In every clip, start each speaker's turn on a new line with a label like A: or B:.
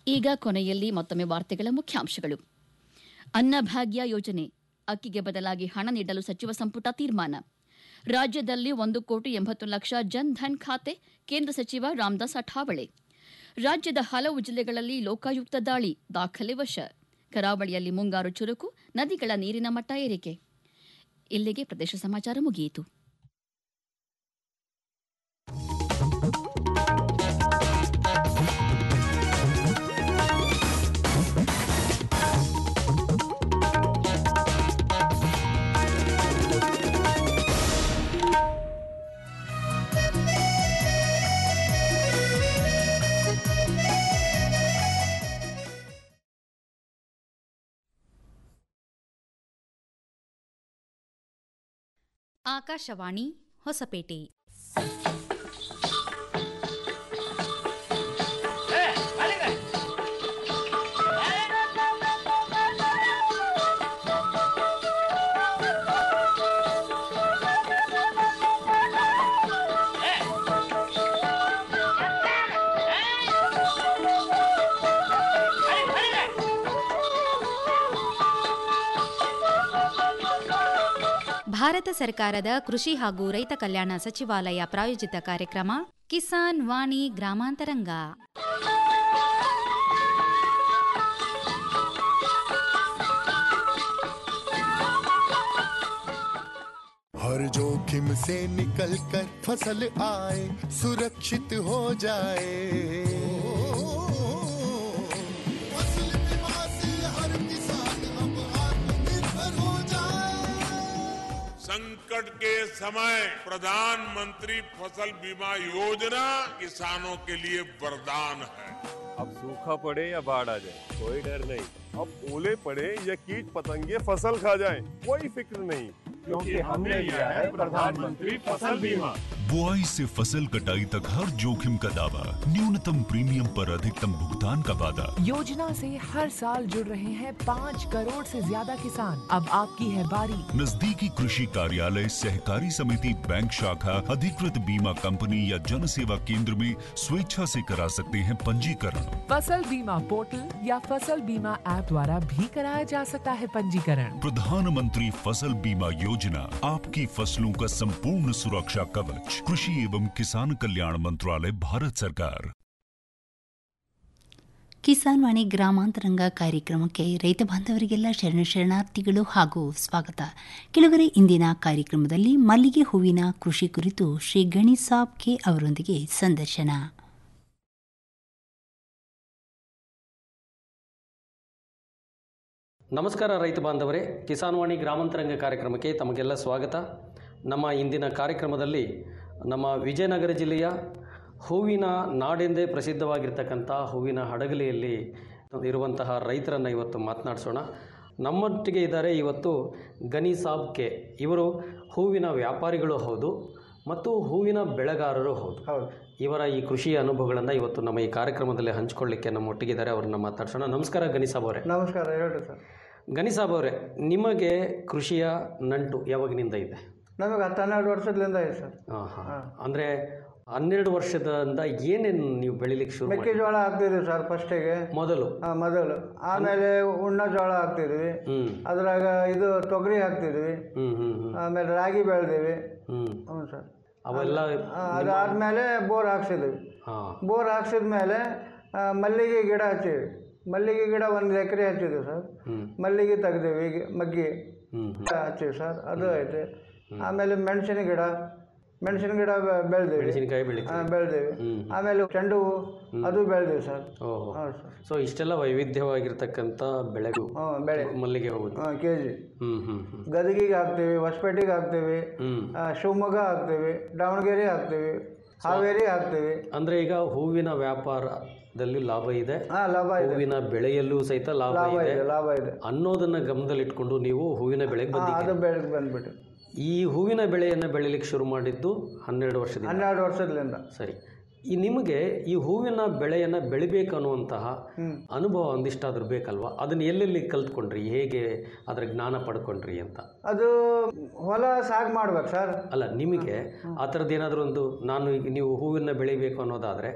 A: ಈಗ ಕೊನೆಯಲ್ಲಿ ಮತ್ತೊಮ್ಮೆ ವಾರ್ತೆಗಳ ಮುಖ್ಯಾಂಶಗಳು ಅನ್ನಭಾಗ್ಯ ಯೋಜನೆ ಅಕ್ಕಿಗೆ ಬದಲಾಗಿ ಹಣ ನೀಡಲು ಸಚಿವ ಸಂಪುಟ ತೀರ್ಮಾನ ರಾಜ್ಯದಲ್ಲಿ ಒಂದು ಕೋಟಿ ಎಂಬತ್ತು ಲಕ್ಷ ಜನ್ ಧನ್ ಖಾತೆ ಕೇಂದ್ರ ಸಚಿವ ರಾಮದಾಸ್ ಅಠಾವಳೆ ರಾಜ್ಯದ ಹಲವು ಜಿಲ್ಲೆಗಳಲ್ಲಿ ಲೋಕಾಯುಕ್ತ ದಾಳಿ ದಾಖಲೆ ವಶ ಕರಾವಳಿಯಲ್ಲಿ ಮುಂಗಾರು ಚುರುಕು ನದಿಗಳ ನೀರಿನ ಮಟ್ಟ ಏರಿಕೆ ಇಲ್ಲಿಗೆ ಪ್ರದೇಶ ಸಮಾಚಾರ ಮುಗಿಯಿತು
B: ಆಕಾಶವಾಣಿ ಹೊಸಪೇಟೆ ಭಾರತ ಸರ್ಕಾರದ ಕೃಷಿ ಹಾಗೂ ರೈತ ಕಲ್ಯಾಣ ಸಚಿವಾಲಯ ಪ್ರಾಯೋಜಿತ ಕಾರ್ಯಕ್ರಮ ಕಿಸಾನ್ ವಾಣಿ ಗ್ರಾಮಾಂತರಂಗ
C: हर जोखिम से निकल कर फसल आए सुरक्षित हो जाए फसल बीमा से हर किसान अब आत्मनिर्भर हो जाए
D: संकट के समय प्रधानमंत्री फसल बीमा योजना किसानों के लिए वरदान है
E: अब सूखा पड़े या बाढ़ आ जाए कोई डर नहीं अब ओले पड़े या कीट पतंगे फसल खा जाए कोई फिक्र नहीं क्योंकि हमने लिया है प्रधानमंत्री फसल बीमा
F: बुआई से फसल कटाई तक हर जोखिम का दावा न्यूनतम प्रीमियम पर अधिकतम भुगतान का वादा
G: योजना से हर साल जुड़ रहे हैं पाँच करोड़ से ज्यादा किसान अब आपकी है बारी
F: नजदीकी कृषि कार्यालय सहकारी समिति बैंक शाखा अधिकृत बीमा कंपनी या जन सेवा केंद्र में स्वेच्छा से करा सकते हैं पंजीकरण
G: फसल बीमा पोर्टल या फसल बीमा ऐप द्वारा भी कराया जा सकता है पंजीकरण
F: प्रधानमंत्री फसल बीमा योजना आपकी फसलों का संपूर्ण सुरक्षा कवच कृषि एवं किसान कल्याण मंत्रालय भारत सरकार
H: ಕಿಸಾನ್ ವಾಣಿ ಗ್ರಾಮಾಂತರಂಗ ಕಾರ್ಯಕ್ರಮಕ್ಕೆ ರೈತ ಬಾಂಧವರಿಗೆಲ್ಲ ಶರಣ ಶರಣಾರ್ಥಿಗಳು ಹಾಗೂ ಸ್ವಾಗತ ಕೆಲವರೆ ಇಂದಿನ ಕಾರ್ಯಕ್ರಮದಲ್ಲಿ ಮಲ್ಲಿಗೆ ಹೂವಿನ ಕೃಷಿ ಕುರಿತು ಶ್ರೀ ಗಣಿಸಾಬ್ ಕೆ ಅವರೊಂದಿಗೆ ಸಂದರ್ಶನ
I: ನಮಸ್ಕಾರ ರೈತ ಬಾಂಧವರೇ ಕಿಸಾನ್ ವಾಣಿ ಗ್ರಾಮಾಂತರಂಗ ಕಾರ್ಯಕ್ರಮಕ್ಕೆ ತಮಗೆಲ್ಲ ಸ್ವಾಗತ ನಮ್ಮ ಇಂದಿನ ಕಾರ್ಯಕ್ರಮದಲ್ಲಿ ನಮ್ಮ ವಿಜಯನಗರ ಜಿಲ್ಲೆಯ ಹೂವಿನ ನಾಡೆಂದೇ ಪ್ರಸಿದ್ಧವಾಗಿರ್ತಕ್ಕಂಥ ಹೂವಿನ ಹಡಗಲಿಯಲ್ಲಿ ಇರುವಂತಹ ರೈತರನ್ನು ಇವತ್ತು ಮಾತನಾಡಿಸೋಣ ನಮ್ಮೊಟ್ಟಿಗೆ ಇದ್ದಾರೆ ಇವತ್ತು ಗನಿ ಸಾಬ್ ಕೆ ಇವರು ಹೂವಿನ ವ್ಯಾಪಾರಿಗಳು ಹೌದು ಮತ್ತು ಹೂವಿನ ಬೆಳೆಗಾರರು ಹೌದು ಇವರ ಈ ಕೃಷಿಯ ಅನುಭವಗಳನ್ನು ಇವತ್ತು ನಮ್ಮ ಈ ಕಾರ್ಯಕ್ರಮದಲ್ಲಿ ಹಂಚಿಕೊಳ್ಳಿಕ್ಕೆ ನಮ್ಮೊಟ್ಟಿಗಿದ್ದಾರೆ ಅವ್ರನ್ನ ಮಾತಾಡ್ಸೋಣ ನಮಸ್ಕಾರ ಗನಿ ಸಾಬ್ ಅವರೇ
J: ನಮಸ್ಕಾರ ಹೇಳ್ರಿ ಸರ್
I: ಗನಿ ಸಾಬ್ ಅವರೇ ನಿಮಗೆ ಕೃಷಿಯ ನಂಟು ಯಾವಾಗಿನಿಂದ ಇದೆ
J: ನಮಗೆ ಹತ್ತು ಹನ್ನೆರಡು ವರ್ಷದಿಂದ ಇದೆ ಸರ್
I: ಹಾಂ ಹಾಂ ಅಂದರೆ ಹನ್ನೆರಡು ವರ್ಷದಿಂದ ಏನೇನು ನೀವು ಬೆಳಿಲಿಕ್ಕೆ ಶುರು ಮಾಡಿ
J: ಮೆಕ್ಕೆಜೋಳ ಹಾಕ್ತಿದ್ವಿ ಸರ್ ಫಸ್ಟಿಗೆ
I: ಮೊದಲು
J: ಮೊದಲು ಆಮೇಲೆ ಉಣ್ಣ ಜೋಳ ಹಾಕ್ತಿದ್ವಿ
I: ಹ್ಞೂ
J: ಅದ್ರಾಗ ಇದು ತೊಗರಿ ಹಾಕ್ತಿದ್ವಿ
I: ಹ್ಞೂ ಹ್ಞೂ ಹ್ಞೂ
J: ಆಮೇಲೆ ರಾಗಿ ಬೆಳೆದಿವಿ
I: ಹ್ಞೂ
J: ಹ್ಞೂ ಸರ್
I: ಅವೆಲ್ಲ
J: ಅದಾದ್ಮೇಲೆ ಬೋರ್ ಹಾಕ್ಸಿದ್ವಿ
I: ಹಾಂ
J: ಬೋರ್ ಹಾಕ್ಸಿದ ಮೇಲೆ ಮಲ್ಲಿಗೆ ಗಿಡ ಹಚ್ಚಿವಿ ಮಲ್ಲಿಗೆ ಗಿಡ ಒಂದು ಎಕರೆ ಹಚ್ಚಿದ್ವಿ ಸರ್
I: ಹ್ಞೂ
J: ಮಲ್ಲಿಗೆ ತೆಗ್ದೀವಿ ಗಿ- ಮಗ್ಗಿ
I: ಹ್ಞೂ
J: ಹಚ್ಚಿವಿ ಸರ್ ಅದು ಐತೆ ಆಮೇಲೆ ಮೆಣಸಿನ ಗಿಡ ಮೆಣಸಿನ ಗಿಡ ಬೆ- ಬೆಳ್ದೀವಿ
I: ಮೆಣಸಿನಕಾಯಿ ಬೆಳಿತೀವಿ
J: ಹಾಂ ಬೆಳೆದಿವಿ
I: ಹ್ಮ್.
J: ಆಮೇಲೆ ಚೆಂಡು ಹೂವು ಅದು ಬೆಳೆದಿವಿ ಸರ್
I: ಓಹೋ
J: ಹೌದು ಸರ್
I: ಸೊ ಇಷ್ಟೆಲ್ಲ ವೈವಿಧ್ಯವಾಗಿರ್ತಕ್ಕಂಥ ಬೆಳೆಗಳು
J: ಹ್ಞೂ ಬೆಳೆ
I: ಮಲ್ಲಿಗೆ ಹೋಗುದು
J: ಹಾಂ ಕೆ ಜಿ
I: ಹ್ಞೂ ಹ್ಞೂ ಹ್ಞೂ
J: ಗದಗಿಗೆ ಹಾಕ್ತೀವಿ ಹೊಸಪೇಟೆಗೆ ಹಾಕ್ತೀವಿ
I: ಹ್ಞೂ
J: ಆ, ಶಿವಮೊಗ್ಗ ಹಾಕ್ತೀವಿ ದಾವಣಗೆರೆ ಹಾಕ್ತೀವಿ ಹಾವೇರಿ ಹಾಕ್ತೀವಿ
I: ಅಂದರೆ ಈಗ ಹೂವಿನ ವ್ಯಾಪಾರದಲ್ಲಿ ಲಾಭ ಇದೆ
J: ಹಾಂ ಲಾಭ ಇದೆ
I: ಹೂವಿನ ಬೆಳೆಯಲ್ಲೂ ಸಹಿತ ಲಾಭ
J: ಲಾಭ
I: ಇದೆ
J: ಇದೆ ಲಾಭ ಇದೆ
I: ಅನ್ನೋದನ್ನ ಗಮನದಲ್ಲಿಟ್ಕೊಂಡು ನೀವು ಹೂವಿನ ಬೆಳೆಗೆ
J: ಹಾಂ
I: ಬಂದಿದ್ದೀರಿ
J: ಅದು ಬೆಳೆಗೆ ಬಂದ್ಬಿಟ್ಟು
I: ಈ ಹೂವಿನ ಬೆಳೆಯನ್ನು ಬೆಳಿಲಿಕ್ಕೆ ಶುರು ಮಾಡಿದ್ದು ಹನ್ನೆರಡು ವರ್ಷದಿಂದ
J: ಹನ್ನೆರಡು ವರ್ಷದಿಂದ
I: ಸರಿ ಈ ನಿಮಗೆ ಈ ಹೂವಿನ ಬೆಳೆಯನ್ನು ಬೆಳಿಬೇಕು ಅನ್ನುವಂತಹ
J: ಹ್ಮ್.
I: ಅನುಭವ ಒಂದಿಷ್ಟಾದ್ರೂ ಬೇಕಲ್ವಾ ಅದನ್ನ ಎಲ್ಲೆಲ್ಲಿ ಕಲ್ತ್ಕೊಂಡ್ರಿ ಹೇಗೆ ಅದರ ಜ್ಞಾನ ಪಡ್ಕೊಂಡ್ರಿ ಅಂತ
J: ಅದು ಹೊಲ ಸಾగు ಮಾಡ್ಬೇಕು ಸರ್
I: ಅಲ್ಲ ನಿಮಗೆ ಆ ಥರದ್ದು ಏನಾದರೂ ಒಂದು ನಾನು ಈಗ ನೀವು ಹೂವಿನ ಬೆಳಿಬೇಕು ಅನ್ನೋದಾದರೆ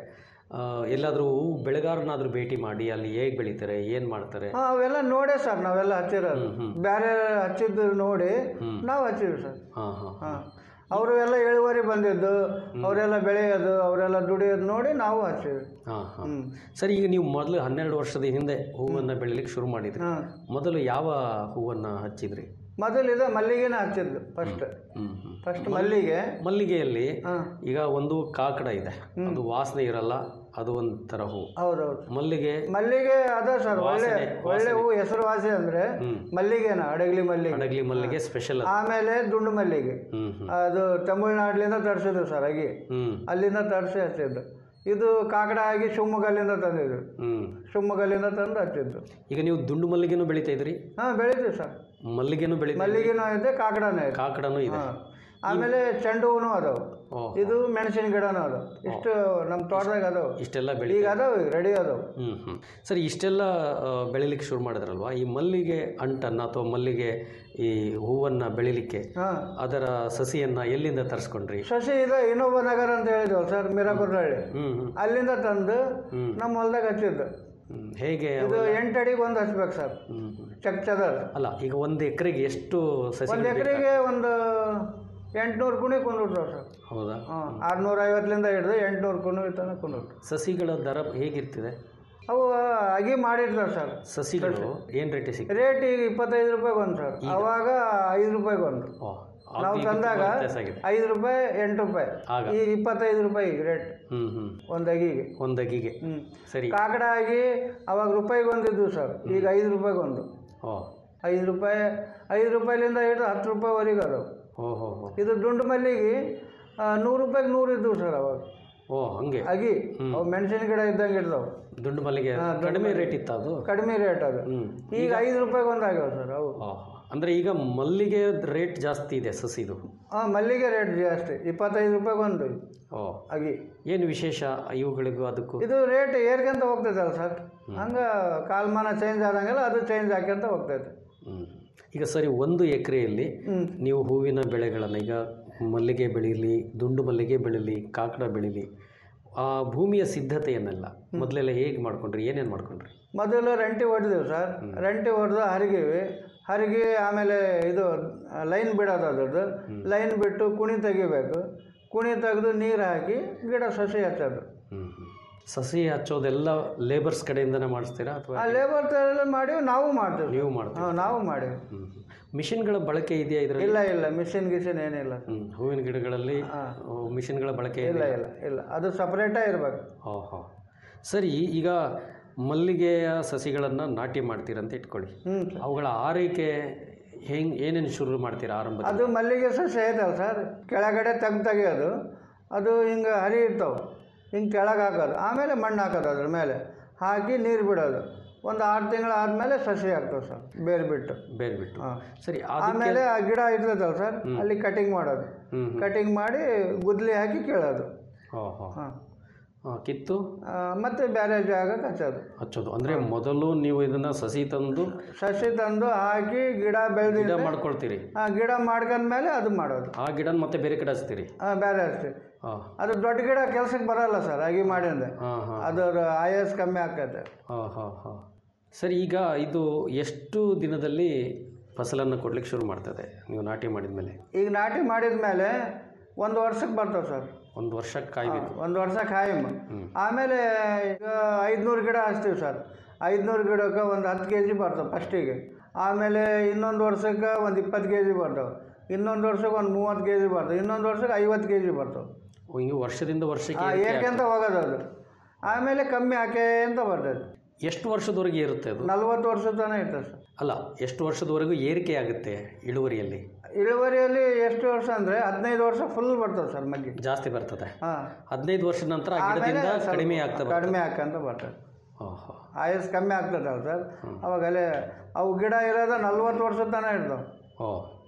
I: ಆ, ಎಲ್ಲಾದರೂ ಬೆಳೆಗಾರನಾದರೂ ಭೇಟಿ ಮಾಡಿ ಅಲ್ಲಿ ಹೇಗೆ ಬೆಳೀತಾರೆ ಏನು ಮಾಡ್ತಾರೆ
J: ಹಾಂ ಅವೆಲ್ಲ ನೋಡೇ ಸರ್ ನಾವೆಲ್ಲ ಹಚ್ಚಿರೋದು ಬೇರೆ ಹಚ್ಚಿದ್ದು ನೋಡಿ ನಾವು ಹಚ್ಚಿವಿ ಸರ್
I: ಹಾಂ ಹಾಂ
J: ಹಾಂ ಅವರು ಎಲ್ಲ ಇಳುವರಿ ಬಂದಿದ್ದು ಅವರೆಲ್ಲ ಬೆಳೆಯೋದು ಅವರೆಲ್ಲ ದುಡಿಯೋದು ನೋಡಿ ನಾವು ಹಚ್ಚಿವಿ
I: ಹಾಂ ಹಾಂ ಸರಿ ಈಗ ನೀವು ಮೊದಲು ಹನ್ನೆರಡು ವರ್ಷದ ಹಿಂದೆ ಹೂವನ್ನು ಬೆಳಿಲಿಕ್ಕೆ ಶುರು ಮಾಡಿದ್ರಿ
J: ಹಾಂ
I: ಮೊದಲು ಯಾವ ಹೂವನ್ನು ಹಚ್ಚಿದ್ರಿ
J: ಮೊದಲು ಇದು ಮಲ್ಲಿಗೆನ ಹಚ್ಚಿದ್ದು ಫಸ್ಟ್
I: ಹ್ಮ್ ಹ್ಮ್.
J: ಫಸ್ಟ್ ಮಲ್ಲಿಗೆ
I: ಮಲ್ಲಿಗೆಯಲ್ಲಿ
J: ಹಾಂ
I: ಈಗ ಒಂದು ಕಾಕಡ ಇದೆ ಅದು ವಾಸನೆ ಇರಲ್ಲ ಅದು ಒಂದು ಥರ ಹೂ
J: ಹೌದೌದು
I: ಮಲ್ಲಿಗೆ
J: ಮಲ್ಲಿಗೆ ಅದ ಸರ್ ಒಳ್ಳೆ
I: ವಾಸನೆ,
J: ಒಳ್ಳೆ ಹೂ ಹೆಸರುವಾಸಿ ಅಂದ್ರೆ ಮಲ್ಲಿಗೆನ ಅಡಗಲಿ ಮಲ್ಲಿಗೆ
I: ಅಡಗ್ಲಿ ಮಲ್ಲಿಗೆ ಸ್ಪೆಷಲ್
J: ಆಮೇಲೆ ದುಂಡು ಮಲ್ಲಿಗೆ
I: ಹ್ಮ್ ಹ್ಮ್
J: ಅದು ತಮಿಳ್ನಾಡ್ಲಿಂದ ತರಿಸಿದ್ರು ಸರ್ ಅಗಿ
I: ಹ್ಮ್
J: ಅಲ್ಲಿಂದ ತರಿಸಿ ಹಚ್ಚಿದ್ದು ಇದು ಕಾಕಡ ಆಗಿ ಶಿವಮೊಗ್ಗಲ್ಲಿಂದ ತಂದಿದ್ದು
I: ಹ್ಮ್
J: ಶಿವಮೊಗ್ಗಲ್ಲಿಂದ ತಂದು ಹಚ್ಚಿದ್ದು
I: ಈಗ ನೀವು ದುಂಡು ಮಲ್ಲಿಗೆನೂ ಬೆಳಿತಾ ಇದ್ರಿ
J: ಹಾಂ ಬೆಳಿತೀವಿ ಸರ್
I: ಮಲ್ಲಿಗೆನೂ ಬೆಳಿತಾ
J: ಮಲ್ಲಿಗೆನೂ ಇದೆ ಕಾಕಡನೂ ಇದೆ
I: ಕಾಕಡನೂ ಇದೆ
J: ಹಾಂ ಆಮೇಲೆ ಚೆಂಡು ಹೂನು ಅದಾವು
I: ಓ
J: ಇದು ಮೆಣಸಿನ ಗಿಡನೂ ಅದಾವ ಇಷ್ಟು ನಮ್ಮ ತೋಟದಾಗ ಅದಾವ
I: ಇಷ್ಟೆಲ್ಲ ಬೆಳಿ
J: ಈಗ ಅದಾವ ಈಗ ರೆಡಿ ಅದಾವ
I: ಹ್ಮ್ ಹ್ಮ್ ಸರಿ ಇಷ್ಟೆಲ್ಲ ಆ, ಬೆಳಿಲಿಕ್ಕೆ ಶುರು ಮಾಡಿದ್ರಲ್ವಾ ಈ ಮಲ್ಲಿಗೆ ಅಂಟನ್ನು ಅಥವಾ ಮಲ್ಲಿಗೆ ಈ ಹೂವನ್ನು ಬೆಳಿಲಿಕ್ಕೆ
J: ಹಾಂ
I: ಅದರ ಸಸಿಯನ್ನು ಎಲ್ಲಿಂದ ತರಿಸ್ಕೊಂಡ್ರಿ
J: ಶಶಿ ಇದೆ ಇನ್ನೊಬ್ಬ ನಗರ ಅಂತ ಹೇಳಿದ್ವಲ್ಲ ಸರ್ ಮೀರಾಪುರಹಳ್ಳಿ
I: ಹ್ಮ್ ಹ್ಮ್
J: ಅಲ್ಲಿಂದ ತಂದು ನಮ್ಮ ಹೊಲ್ದಾಗ ಹಚ್ಚಿದ್ದು
I: ಹ್ಮ್. ಹೇಗೆ
J: ಇದು ಎಂಟು ಅಡಿಗೆ ಒಂದು ಹಚ್ಬೇಕು ಸರ್
I: ಹ್ಮ್ ಹ್ಮ್.
J: ಚಕ್ ಚದರ್
I: ಅಲ್ಲ ಈಗ ಒಂದು ಎಕರೆಗೆ ಎಷ್ಟು ಸಸಿ
J: ಒಂದು ಎಕರೆಗೆ ಒಂದು ಎಂಟುನೂರು ಕುಣಿ ಕುಂದಿರ್ತಾವೆ ಸರ್
I: ಹೌದಾ
J: ಹಾಂ ಆರುನೂರ ಐವತ್ತರಿಂದ ಹಿಡಿದು ಎಂಟುನೂರು ಕುಣಿ ತನಕ ಕುಂದಿರ್ತಾವೆ
I: ಸಸಿಗಳ ದರ ಹೇಗಿರ್ತಿದೆ
J: ಅವು ಅಗಿ ಮಾಡಿರ್ತಾರೆ ಸರ್
I: ಸಸಿಗಳು ಏನು ರೇಟಿಗೆ ಸಿಗ್ತದೆ
J: ರೇಟ್ ಈಗ ಇಪ್ಪತ್ತೈದು ರೂಪಾಯಿಗೆ ಒಂದು ಸರ್ ಅವಾಗ ಐದು ರೂಪಾಯಿಗೆ ಒಂದು
I: ಓ
J: ನಾವು
I: ಈಗ
J: ತಂದಾಗ
I: ತುಂಬಾ ವ್ಯತ್ಯಾಸ ಆಗಿದೆ
J: ಐದು ರೂಪಾಯಿ ಎಂಟು ರೂಪಾಯಿ
I: ಆಗ.
J: ಈಗ ಇಪ್ಪತ್ತೈದು ರೂಪಾಯಿ ಈಗ ರೇಟ್
I: ಹ್ಮ್ ಹ್ಮ್
J: ಒಂದು ಅಗಿಗೆ
I: ಒಂದು ಅಗಿಗೆ
J: ಹ್ಞೂ
I: ಸರಿ
J: ಕಾಕಡ ಆಗಿ ಅವಾಗ ರೂಪಾಯಿಗೆ ಒಂದಿದ್ದು ಸರ್ ಈಗ ಐದು ರೂಪಾಯಿಗೆ ಒಂದು
I: ಓ
J: ಐದು ರೂಪಾಯಿ ಐದು ರೂಪಾಯಿಲಿಂದ ಹಿಡಿದು ಹತ್ತು ರೂಪಾಯಿವರೆಗೆ ಅದಾವೆ
I: ಓ ಹೋ ಹೋ
J: ಇದು ದುಂಡು ಮಲ್ಲಿಗೆ ಆ, ನೂರು ರೂಪಾಯಿಗೆ ನೂರು ಇದ್ದವು ಸರ್ ಅವಾಗ
I: ಓ ಹಂಗೆ
J: ಅಗಿ ಅವು ಮೆಣಸಿನ ಗಿಡ ಇದ್ದಂಗೆ ಇರ್ತಾವೆ
I: ದುಂಡು ಮಲ್ಲಿಗೆ
J: ಹಾ, ದುಂಡು
I: ಕಡಿಮೆ
J: ಮಲ್ಲಿಗೆ.
I: ರೇಟ್ ಇತ್ತ ಅದು
J: ಕಡಿಮೆ ರೇಟ್ ಅದು
I: ಹ್ಮ್
J: ಈಗ ಐದು ರೂಪಾಯಿಗೆ ಒಂದು ಆಗ್ಯಾವ ಸರ್ ಅವು
I: ಓ ಅಂದ್ರೆ ಈಗ ಮಲ್ಲಿಗೆ ರೇಟ್ ಜಾಸ್ತಿ ಇದೆ ಸಸಿದು
J: ಹಾಂ ಮಲ್ಲಿಗೆ ರೇಟ್ ಜಾಸ್ತಿ ಇಪ್ಪತ್ತೈದು ರೂಪಾಯಿಗೆ ಒಂದು
I: ಓ
J: ಅಗಿ
I: ಏನು ವಿಶೇಷ ಇವುಗಳಿಗೂ ಅದಕ್ಕೂ
J: ಇದು ರೇಟ್ ಏರ್ಕೊಂತ ಹೋಗ್ತೈತಲ್ಲ ಸರ್ ಹಂಗೆ ಕಾಲಮಾನ ಚೇಂಜ್ ಆದಂಗೆಲ್ಲ ಅದು ಚೇಂಜ್ ಹಾಕ್ಯಂತ ಹೋಗ್ತೈತೆ
I: ಹ್ಮ್. ಈಗ ಸರಿ ಒಂದು ಎಕರೆಯಲ್ಲಿ
J: ಹ್ಮ್.
I: ನೀವು ಹೂವಿನ ಬೆಳೆಗಳನ್ನು ಈಗ ಮಲ್ಲಿಗೆ ಬೆಳೀಲಿ ದುಂಡು ಮಲ್ಲಿಗೆ ಬೆಳೀಲಿ ಕಾಕಡ ಬೆಳೀಲಿ ಆ ಭೂಮಿಯ ಸಿದ್ಧತೆಯನ್ನೆಲ್ಲ ಮೊದಲೆಲ್ಲ ಹೇಗೆ ಮಾಡ್ಕೊಂಡ್ರಿ ಏನೇನು ಮಾಡ್ಕೊಂಡ್ರಿ
J: ಮೊದಲು ರಂಟಿ ಹೊಡೆದಿವಿ ಸರ್ ರಂಟಿ ಹೊಡೆದು ಹರಿಗಿವಿ ಹರಿಗಿ ಆಮೇಲೆ ಇದು ಲೈನ್ ಬಿಡೋದು ಅದ್ರದ್ದು ಲೈನ್ ಬಿಟ್ಟು ಕುಣಿ ತೆಗಿಬೇಕು ಕುಣಿ ತೆಗೆದು ನೀರು ಹಾಕಿ ಗಿಡ ಸಸಿ ಹಚ್ಚೋದು
I: ಹ್ಮ್ ಹ್ಮ್. ಸಸಿ ಹಚ್ಚೋದೆಲ್ಲ ಲೇಬರ್ಸ್ ಕಡೆಯಿಂದನೇ ಮಾಡಿಸ್ತೀರಾ ಅಥವಾ
J: ಆ ಲೇಬರ್ ಎಲ್ಲ ಮಾಡಿವಿ ನಾವು ಮಾಡ್ತೀವಿ
I: ನೀವು ಮಾಡ್ತೀರಾ
J: ಹಾಂ ನಾವು ಮಾಡಿವಿ
I: ಹ್ಮ್ ಹ್ಮ್. ಮಿಷಿನ್ಗಳ ಬಳಕೆ ಇದೆಯಾ ಇದರಲ್ಲಿ
J: ಇಲ್ಲ ಇಲ್ಲ ಮಿಷಿನ್ ಗಿಷಿನ್ ಏನಿಲ್ಲ
I: ಹ್ಮ್. ಹೂವಿನ ಗಿಡಗಳಲ್ಲಿ
J: ಹಾ.
I: ಆ, ಮಿಷಿನ್ಗಳ ಬಳಕೆ
J: ಇಲ್ಲ
I: ಇದೆ
J: ಇಲ್ಲ ಇಲ್ಲ ಅದು ಸಪ್ರೇಟೇ ಇರಬೇಕು
I: ಓಹೋ ಸರಿ ಈಗ ಮಲ್ಲಿಗೆಯ ಸಸಿಗಳನ್ನು ನಾಟಿ ಮಾಡ್ತೀರಂತ ಇಟ್ಕೊಳ್ಳಿ
J: ಹ್ಞೂ
I: ಅವುಗಳ ಆರೈಕೆ ಹೆಂಗೆ ಏನೇನು ಶುರು ಮಾಡ್ತೀರಾ ಆರಂಭದಲ್ಲಿ
J: ಅದು ಮಲ್ಲಿಗೆ ಸಸಿ ಐತಲ್ಲ ಸರ್ ಕೆಳಗಡೆ ತೆಗ್ದು ತೆಗಿಯೋದು ಅದು ಹಿಂಗೆ ಹರಿ ಇರ್ತಾವೆ ಹಿಂಗೆ ಕೆಳಗೆ ಹಾಕೋದು ಆಮೇಲೆ ಮಣ್ಣು ಹಾಕೋದು ಅದ್ರ ಮೇಲೆ ಹಾಕಿ ನೀರು ಬಿಡೋದು ಒಂದು ಆರು ತಿಂಗಳು ಆದಮೇಲೆ ಸಸಿ ಆಗ್ತವೆ ಸರ್ ಬೇರೆ ಬಿಟ್ಟು
I: ಬೇರೆ ಬಿಟ್ಟು
J: ಹಾಂ
I: ಸರಿ
J: ಆಮೇಲೆ ಆ ಗಿಡ ಇರ್ತದಲ್ಲ ಸರ್ ಅಲ್ಲಿ ಕಟಿಂಗ್ ಮಾಡೋದು
I: ಹ್ಮ್ ಹ್ಮ್.
J: ಕಟಿಂಗ್ ಮಾಡಿ ಗುದ್ಲಿ ಹಾಕಿ ಕೀಳೋದು
I: ಓಹೋ
J: ಹಾಂ
I: ಹಾಂ ಕಿತ್ತು
J: ಮತ್ತು ಬೇರೆ ಜಾಗಕ್ಕೆ ಹಚ್ಚೋದು
I: ಹಚ್ಚೋದು ಅಂದರೆ ಮೊದಲು ನೀವು ಇದನ್ನು ಸಸಿ ತಂದು
J: ಸಸಿ ತಂದು ಹಾಕಿ ಗಿಡ
I: ಗಿಡ
J: ಬೆಳೆದಿದ್ದ
I: ಮಾಡ್ಕೊಳ್ತೀರಿ
J: ಗಿಡ ಮಾಡ್ಕೊಂಡ್ಮೇಲೆ ಅದು ಮಾಡೋದು
I: ಆ ಗಿಡನ ಮತ್ತೆ ಬೇರೆ ಕಡೆ ಹಚ್ತೀರಿ
J: ಹಾಂ ಬೇರೆ ಹಚ್ತೀವಿ
I: ಹಾಂ
J: ಅದು ದೊಡ್ಡ ಗಿಡ ಕೆಲ್ಸಕ್ಕೆ ಬರಲ್ಲ ಸರ್ ಆಗಿ ಮಾಡಿಂದ
I: ಹಾಂ ಹಾಂ
J: ಅದರ ಆಯಸ್ ಕಮ್ಮಿ ಆಕೈತೆ
I: ಹಾಂ ಹಾಂ ಹಾಂ ಸರಿ ಈಗ ಇದು ಎಷ್ಟು ದಿನದಲ್ಲಿ ಫಸಲನ್ನು ಕೊಡ್ಲಿಕ್ಕೆ ಶುರು ಮಾಡ್ತದೆ ನೀವು ನಾಟಿ ಮಾಡಿದ ಮೇಲೆ
J: ಈಗ ನಾಟಿ ಮಾಡಿದ ಮೇಲೆ ಒಂದು ವರ್ಷಕ್ಕೆ ಬರ್ತವೆ ಸರ್
I: ಒಂದು ವರ್ಷಕ್ಕೆ ಕಾಯ್ಬೇಕು
J: ಒಂದು ವರ್ಷ ಖಾಯಂ ಆಮೇಲೆ ಈಗ ಐದುನೂರು ಗಿಡ ಹಚ್ತೀವಿ ಸರ್ ಐದುನೂರು ಗಿಡಕ್ಕೆ ಒಂದು ಹತ್ತು ಕೆ ಜಿ ಬರ್ತವೆ ಫಸ್ಟಿಗೆ ಆಮೇಲೆ ಇನ್ನೊಂದು ವರ್ಷಕ್ಕೆ ಒಂದು ಇಪ್ಪತ್ತು ಕೆ ಜಿ ಬರ್ತವೆ ಇನ್ನೊಂದು ವರ್ಷಕ್ಕೆ ಒಂದು ಮೂವತ್ತು ಕೆ ಜಿ ಬರ್ತವೆ ಇನ್ನೊಂದು ವರ್ಷಕ್ಕೆ ಐವತ್ತು ಕೆ ಜಿ ಬರ್ತವೆ
I: ಓ, ಹಿಂಗೆ ವರ್ಷದಿಂದ ವರ್ಷಕ್ಕೆ
J: ಹಾಂ
I: ಏರಿಕೆ
J: ಏರ್ಕೊಂತ ಹೋಗೋದು ಅದು ಆಮೇಲೆ ಕಮ್ಮಿ ಹಾಕೇ ಅಂತ ಬರ್ತೈತೆ
I: ಎಷ್ಟು ವರ್ಷದವರೆಗೆ ಇರುತ್ತೆ ಅದು
J: ನಲ್ವತ್ತು ವರ್ಷ ತನಕ ಇರ್ತದೆ ಸರ್
I: ಅಲ್ಲ ಎಷ್ಟು ವರ್ಷದವರೆಗೂ ಏರಿಕೆ ಆಗುತ್ತೆ ಇಳುವರಿಯಲ್ಲಿ
J: ಇಳುವರಿಯಲ್ಲಿ ಎಷ್ಟು ವರ್ಷ ಅಂದರೆ ಹದಿನೈದು ವರ್ಷ ಫುಲ್ ಬರ್ತದೆ ಸರ್ ಮಗ್ಗಿ
I: ಜಾಸ್ತಿ ಬರ್ತದೆ
J: ಹಾಂ
I: ಹದಿನೈದು ವರ್ಷದ ನಂತರ ಆ ಗಿಡದಿಂದ ಕಡಿಮೆ ಆಗ್ತಾ ಬರ್ತದೆ
J: ಕಡಿಮೆ ಹಾಕಂತ ಬರ್ತದೆ
I: ಓಹೋ
J: ಆಯಸ್ ಕಮ್ಮಿ ಆಗ್ತದಲ್ಲ ಸರ್ ಅವಾಗ ಅಲ್ಲೇ ಅವು ಗಿಡ ಇರೋದು ನಲ್ವತ್ತು ವರ್ಷ ತನಕ ಇರ್ತಾವೆ
I: ಓ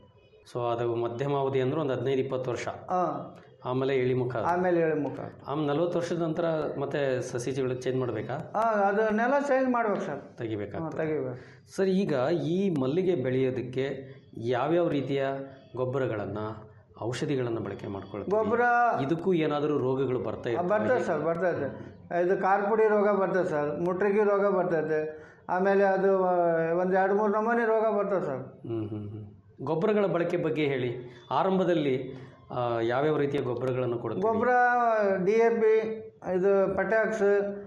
I: ಸೊ ಅದು ಮಧ್ಯಮ ಅವಧಿ ಅಂದ್ರೆ ಒಂದು ಹದಿನೈದು ಇಪ್ಪತ್ತು ವರ್ಷ
J: ಹಾಂ
I: ಆಮೇಲೆ ಇಳಿಮುಖ
J: ಆಮೇಲೆ ಹೇಳಿ ಮುಖ
I: ಆಮೇಲೆ ನಲ್ವತ್ತು ವರ್ಷದ ನಂತರ ಮತ್ತೆ ಸಸಿಗಳು ಚೇಂಜ್ ಮಾಡಬೇಕಾ
J: ಹಾಂ ಅದು ನೆಲ ಚೇಂಜ್ ಮಾಡ್ಬೇಕು ಸರ್ ಹಾಂ
I: ತೆಗಿಬೇಕಾಗ್ತದೆ
J: ತೆಗಿಬೇಕು
I: ಸರ್ ಈಗ ಈ ಮಲ್ಲಿಗೆ ಬೆಳೆಯೋದಕ್ಕೆ ಯಾವ್ಯಾವ ರೀತಿಯ ಗೊಬ್ಬರಗಳನ್ನು ಔಷಧಿಗಳನ್ನು ಬಳಕೆ ಮಾಡ್ಕೊಳ್ತೀವಿ
J: ಗೊಬ್ಬರ
I: ಇದಕ್ಕೂ ಏನಾದರೂ ರೋಗಗಳು ಬರ್ತಾ ಇರ್ತವೆ
J: ಬರ್ತದೆ ಸರ್ ಬರ್ತೈತೆ ಇದು ಕಾರ್ಪುಡಿ ರೋಗ ಬರ್ತದೆ ಸರ್ ಮುಟ್ರಿಗಿ ರೋಗ ಬರ್ತೈತೆ ಆಮೇಲೆ ಅದು ಒಂದು ಎರಡು ಮೂರು ನಮೂನಿ ರೋಗ ಬರ್ತದೆ ಸರ್
I: ಹ್ಮ್ ಹ್ಮ್ ಹ್ಮ್ ಗೊಬ್ಬರಗಳ ಬಳಕೆ ಬಗ್ಗೆ ಹೇಳಿ ಆರಂಭದಲ್ಲಿ ಆ, ಯಾವ್ಯಾವ ರೀತಿಯ ಗೊಬ್ಬರಗಳನ್ನು ಕೊಡ್ತೀವಿ
J: ಗೊಬ್ಬರ ಡಿ ಎ ಪಿ ಇದು ಪಟ್ಯಾಕ್ಸ್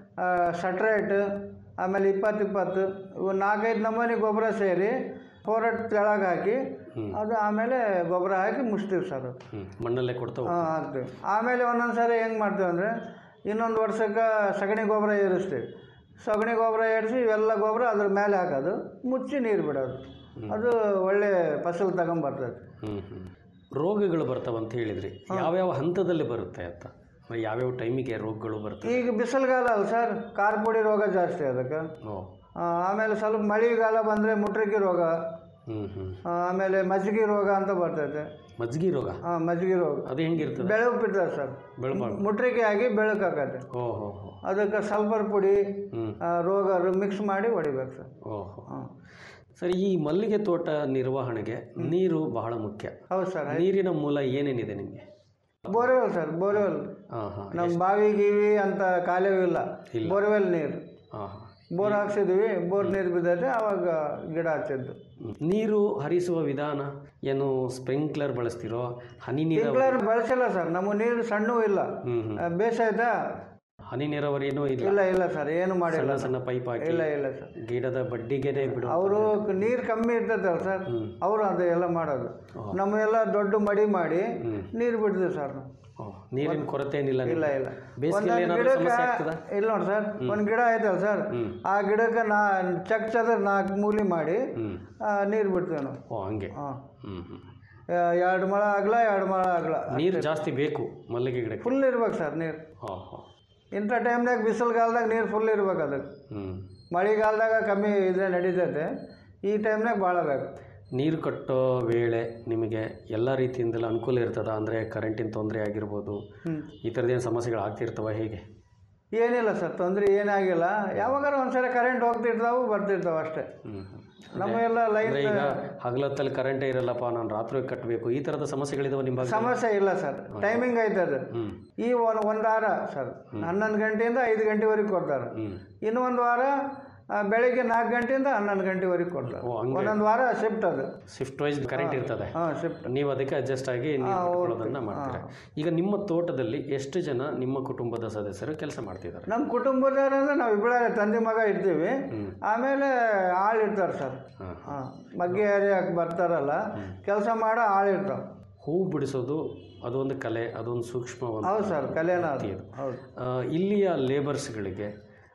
J: ಸಟ್ರೇಟ್ ಆಮೇಲೆ ಇಪ್ಪತ್ತು ಇಪ್ಪತ್ತು ಇವು ನಾಲ್ಕೈದು ನಮೂನಿ ಗೊಬ್ಬರ ಸೇರಿ ಫೋರಟ್ ತೆಳಗೆ ಹಾಕಿ ಅದು ಆಮೇಲೆ ಗೊಬ್ಬರ ಹಾಕಿ ಮುಚ್ತೀವಿ ಸರ್ ಅದು
I: ಹ್ಮ್ ಮಣ್ಣಲ್ಲೇ ಕೊಡ್ತಾ
J: ಹಾಂ ಹಾಕ್ತೀವಿ ಆಮೇಲೆ ಒಂದೊಂದು ಸಾರಿ ಹೆಂಗೆ ಮಾಡ್ತೀವಿ ಅಂದರೆ ಇನ್ನೊಂದು ವರ್ಷಕ್ಕೆ ಸಗಣಿ ಗೊಬ್ಬರ ಏರಿಸ್ತೀವಿ ಸಗಣಿ ಗೊಬ್ಬರ ಏರಿಸಿ ಇವೆಲ್ಲ ಗೊಬ್ಬರ ಅದ್ರ ಮೇಲೆ ಹಾಕೋದು ಮುಚ್ಚಿ ನೀರು ಬಿಡೋದು ಅದು ಒಳ್ಳೆ ಫಸಲು ತಗೊಂಬರ್ತದೆ
I: ಹ್ಮ್ ಹ್ಮ್ ರೋಗಗಳು ಬರ್ತಾವಂತ ಹೇಳಿದ್ರಿ ಯಾವ್ಯಾವ ಹಂತದಲ್ಲಿ ಬರುತ್ತೆ ಅಂತ ಅಂದ್ರೆ ಯಾವ್ಯಾವ ಟೈಮಿಗೆ ರೋಗಗಳು ಬರ್ತವೆ
J: ಈಗ ಬಿಸಿಲುಗಾಲ ಅಲ್ಲ ಸರ್ ಕಾರ್ಪುಡಿ ರೋಗ ಜಾಸ್ತಿ ಅದಕ್ಕೆ
I: ಓ
J: ಆ, ಆಮೇಲೆ ಸ್ವಲ್ಪ ಮಳೆಗಾಲ ಬಂದರೆ ಮುಟ್ರಿಕೆ ರೋಗ
I: ಹ್ಮ್ ಹ್ಮ್
J: ಆ, ಆಮೇಲೆ ಮಜ್ಜಿಗೆ ರೋಗ ಅಂತ ಬರ್ತೈತೆ
I: ಮಜ್ಗಿ ರೋಗ
J: ಹಾಂ ಮಜ್ಜಿಗೆ ರೋಗ
I: ಅದು ಹೆಂಗಿರ್ತದೆ
J: ಬೆಳಕು ಬಿಡ್ತದೆ ಸರ್
I: ಬೆಳಬಾರ್ದು
J: ಮುಟ್ರಿಕೆ ಆಗಿ ಬೆಳಕು ಹಾಕತ್ತೆ
I: ಓ ಹೋ ಹೋ
J: ಅದಕ್ಕೆ ಸಲ್ಫರ್ ಪುಡಿ
I: ಹ್ಮ್
J: ಆ, ರೋಗ ಮಿಕ್ಸ್ ಮಾಡಿ ಹೊಡಿಬೇಕು ಸರ್
I: ಓಹೋ
J: ಹಾಂ
I: ಸರಿ ಈ ಮಲ್ಲಿಗೆ ತೋಟ ನಿರ್ವಹಣೆಗೆ ನೀರು ಬಹಳ ಮುಖ್ಯ
J: ಹೌದು ಸರ್
I: ನೀರಿನ ಮೂಲ ಏನೇನಿದೆ ನಿಮಗೆ
J: ಬೋರ್ವೆಲ್ ಸರ್ ಬೋರ್ವೆಲ್
I: ಹಾಂ ಹಾಂ
J: ನಮ್ಮ ಬಾವಿ ಗೀವಿ ಅಂತ ಕಾಲುವೆ ಇಲ್ಲ
I: ಇಲ್ಲ.
J: ಬೋರ್ವೆಲ್ ನೀರು
I: ಹಾಂ ಹಾಂ
J: ಬೋರ್ ಹಾಕ್ಸಿದ್ವಿ ಬೋರ್ ನೀರು ಬಿದ್ದೈತೆ ಅವಾಗ ಗಿಡ ಹಚ್ಚಿದ್ದು
I: ನೀರು ಹರಿಸುವ ವಿಧಾನ ಏನು ಸ್ಪ್ರಿಂಕ್ಲರ್ ಬಳಸ್ತಿರೋ ಹನಿ ನೀರಾವರಿ
J: ಸ್ಪ್ರಿಂಕ್ಲರ್ ಬಳಸಿಲ್ಲ ಸರ್ ನಮ್ಮ ನೀರು ಸಣ್ಣವೂ ಇಲ್ಲ
I: ಹ್ಮ್ ಹ್ಮ್
J: ಆ, ಬೇಸಾಯ್ತಾ
I: ಹನಿ ನೀರಾವರಿ ಏನೂ ಇಲ್ಲ
J: ಇಲ್ಲ ಇಲ್ಲ ಸರ್ ಏನು ಮಾಡಿಲ್ಲ
I: ಸಣ್ಣ ಸಣ್ಣ ಪೈಪ್ ಹಾಕಿ
J: ಇಲ್ಲ ಇಲ್ಲ ಸರ್
I: ಗಿಡದ ಬಡ್ಡಿಗೆನೆ ಬಿಡು
J: ಅವರು ನೀರು ಕಮ್ಮಿ ಇರ್ತೈತಲ್ಲ ಸರ್ ಅವರು ಅದು ಎಲ್ಲ ಮಾಡೋದು ನಮ್ಮೆಲ್ಲ ದೊಡ್ಡ ಮಡಿ ಮಾಡಿ ನೀರು ಬಿಡ್ತೀವಿ ಸರ್ ನಾವು
I: ಓ, ನೀರಿನ ಕೊರತೆ ಏನಿಲ್ಲ
J: ಇಲ್ಲ
I: ನಿಮ್ಗೆ?
J: ಇಲ್ಲ
I: ಬೇಸಿಗೆಯಲ್ಲಿ
J: ಒಂದೊಂದು
I: ಏನಾದರೂ
J: ಗಿಡಕ್ಕೆ
I: ಸಮಸ್ಯೆ ಆಗ್ತದಾ
J: ಇಲ್ಲ ನೋಡಿ ಸರ್ ಒಂದು ಗಿಡ ಐತಲ್ಲ ಸರ್ ಆ ಗಿಡಕ್ಕೆ ನಾ ಚಕ್ ಚದರ್ ನಾಲ್ಕು ಮೂಲಿ ಮಾಡಿ
I: ಹ್ಮ್
J: ನೀರು ಬಿಡ್ತೀವಿ ನಾವು
I: ಓ ಹಂಗೆ
J: ಹಾಂ
I: ಹ್ಮ್ ಹ್ಮ್
J: ಎರಡು ಮೊಳ ಆಗಲ ಎರಡು ಮೊಳ ಆಗಲ
I: ನೀರು ಜಾಸ್ತಿ ಬೇಕು ಮಲ್ಲಿಗೆ ಗಿಡಕ್ಕೆ
J: ಫುಲ್ ಇರ್ಬೇಕು ಸರ್ ನೀರು
I: ಹಾಂ ಹಾಂ
J: ಇಂಥ ಟೈಮ್ನಾಗ ಬಿಸಿಲುಗಾಲದಾಗ ನೀರು ಫುಲ್ ಇರ್ಬೇಕು ಅದಕ್ಕೆ
I: ಹ್ಮ್
J: ಮಳೆಗಾಲದಾಗ ಕಮ್ಮಿ ಇದ್ರೆ ನಡೀತೈತೆ ಈ ಟೈಮ್ನಾಗ ಭಾಳ ಬೇಕು
I: ನೀರು ಕಟ್ಟೋ ವೇಳೆ ನಿಮಗೆ ಎಲ್ಲ ರೀತಿಯಿಂದಲೂ ಅನುಕೂಲ ಇರ್ತದ ಅಂದರೆ ಕರೆಂಟಿನ ತೊಂದರೆ ಆಗಿರ್ಬೋದು
J: ಹ್ಮ್.
I: ಈ ಥರದ್ದೇನು ಸಮಸ್ಯೆಗಳು ಆಗ್ತಿರ್ತವ ಹೇಗೆ
J: ಏನಿಲ್ಲ ಸರ್ ತೊಂದರೆ ಏನಾಗಿಲ್ಲ ಯಾವಾಗಾರ ಒಂದ್ಸಲ ಕರೆಂಟ್ ಹೋಗ್ತಿರ್ತಾವು ಬರ್ತಿರ್ತಾವೆ ಅಷ್ಟೇ
I: ಹ್ಮ್
J: ನಮಗೆಲ್ಲ ಲೈನ್
I: ಅಂದರೆ ಈಗ ಹಗಲೊತ್ತಲ್ಲಿ ಕರೆಂಟೇ ಇರಲ್ಲಪ್ಪ ನಾನು ರಾತ್ರಿ ಕಟ್ಟಬೇಕು ಈ ಥರದ ಸಮಸ್ಯೆಗಳಿದಾವೆ ನಿಮ್ಮ ಬಗ್ಗೆ
J: ಸಮಸ್ಯೆ ಇಲ್ಲ ಸರ್ ಟೈಮಿಂಗ್ ಐತೆ ಅದು
I: ಹ್ಮ್
J: ಈ ಒಂದು ಒಂದು ವಾರ ಸರ್ ಹನ್ನೊಂದು ಗಂಟೆಯಿಂದ ಐದು ಗಂಟೆವರೆಗೆ ಕೊಡ್ತಾರೆ
I: ಹ್ಮ್
J: ಇನ್ನು ಒಂದು ವಾರ ಆ, ಬೆಳಿಗ್ಗೆ ನಾಲ್ಕು ಗಂಟೆಯಿಂದ ಹನ್ನೊಂದು ಗಂಟೆವರೆಗೆ ಕೊಡ್ತಾರೆ
I: ಓ ಹಂಗೆ
J: ಒಂದೊಂದು ವಾರ ಶಿಫ್ಟ್ ಅದು
I: ಶಿಫ್ಟ್ ವೈಸ್ ಕರೆಂಟ್ ಇರ್ತದೆ
J: ಹಾಂ ಶಿಫ್ಟ್
I: ನೀವು ಅದಕ್ಕೆ ಅಡ್ಜಸ್ಟ್ ಆಗಿ ನೀರು ಕಟ್ಕೊಳ್ಳೋದನ್ನ ಮಾಡ್ತೀರಾ ಈಗ ನಿಮ್ಮ ತೋಟದಲ್ಲಿ ಎಷ್ಟು ಜನ ನಿಮ್ಮ ಕುಟುಂಬದ ಸದಸ್ಯರು ಕೆಲಸ ಮಾಡ್ತಿದ್ದಾರೆ
J: ನಮ್ಮ ಕುಟುಂಬದವ್ರಂದ್ರೆ ನಾವು ಇಬ್ಬರೇ ತಂದೆ ಮಗ ಇರ್ತೀವಿ ಆಮೇಲೆ ಆಳು ಇರ್ತಾರೆ ಸರ್
I: ಹಾಂ
J: ಹಾಂ ಮಗ್ಗೆ ಹರಿಯಕ್ಕೆ ಬರ್ತಾರಲ್ಲ ಕೆಲಸ ಮಾಡೋ ಆಳು ಇರ್ತಾವೆ
I: ಹೂ ಬಿಡಿಸೋದು ಅದೊಂದು ಕಲೆ ಅದೊಂದು ಸೂಕ್ಷ್ಮ ಒಂದು
J: ಹೌದು ಸರ್ ಕಲೆನ ಅದು ಹೌದು
I: ಆ, ಇಲ್ಲಿಯ ಲೇಬರ್ಸ್ಗಳಿಗೆ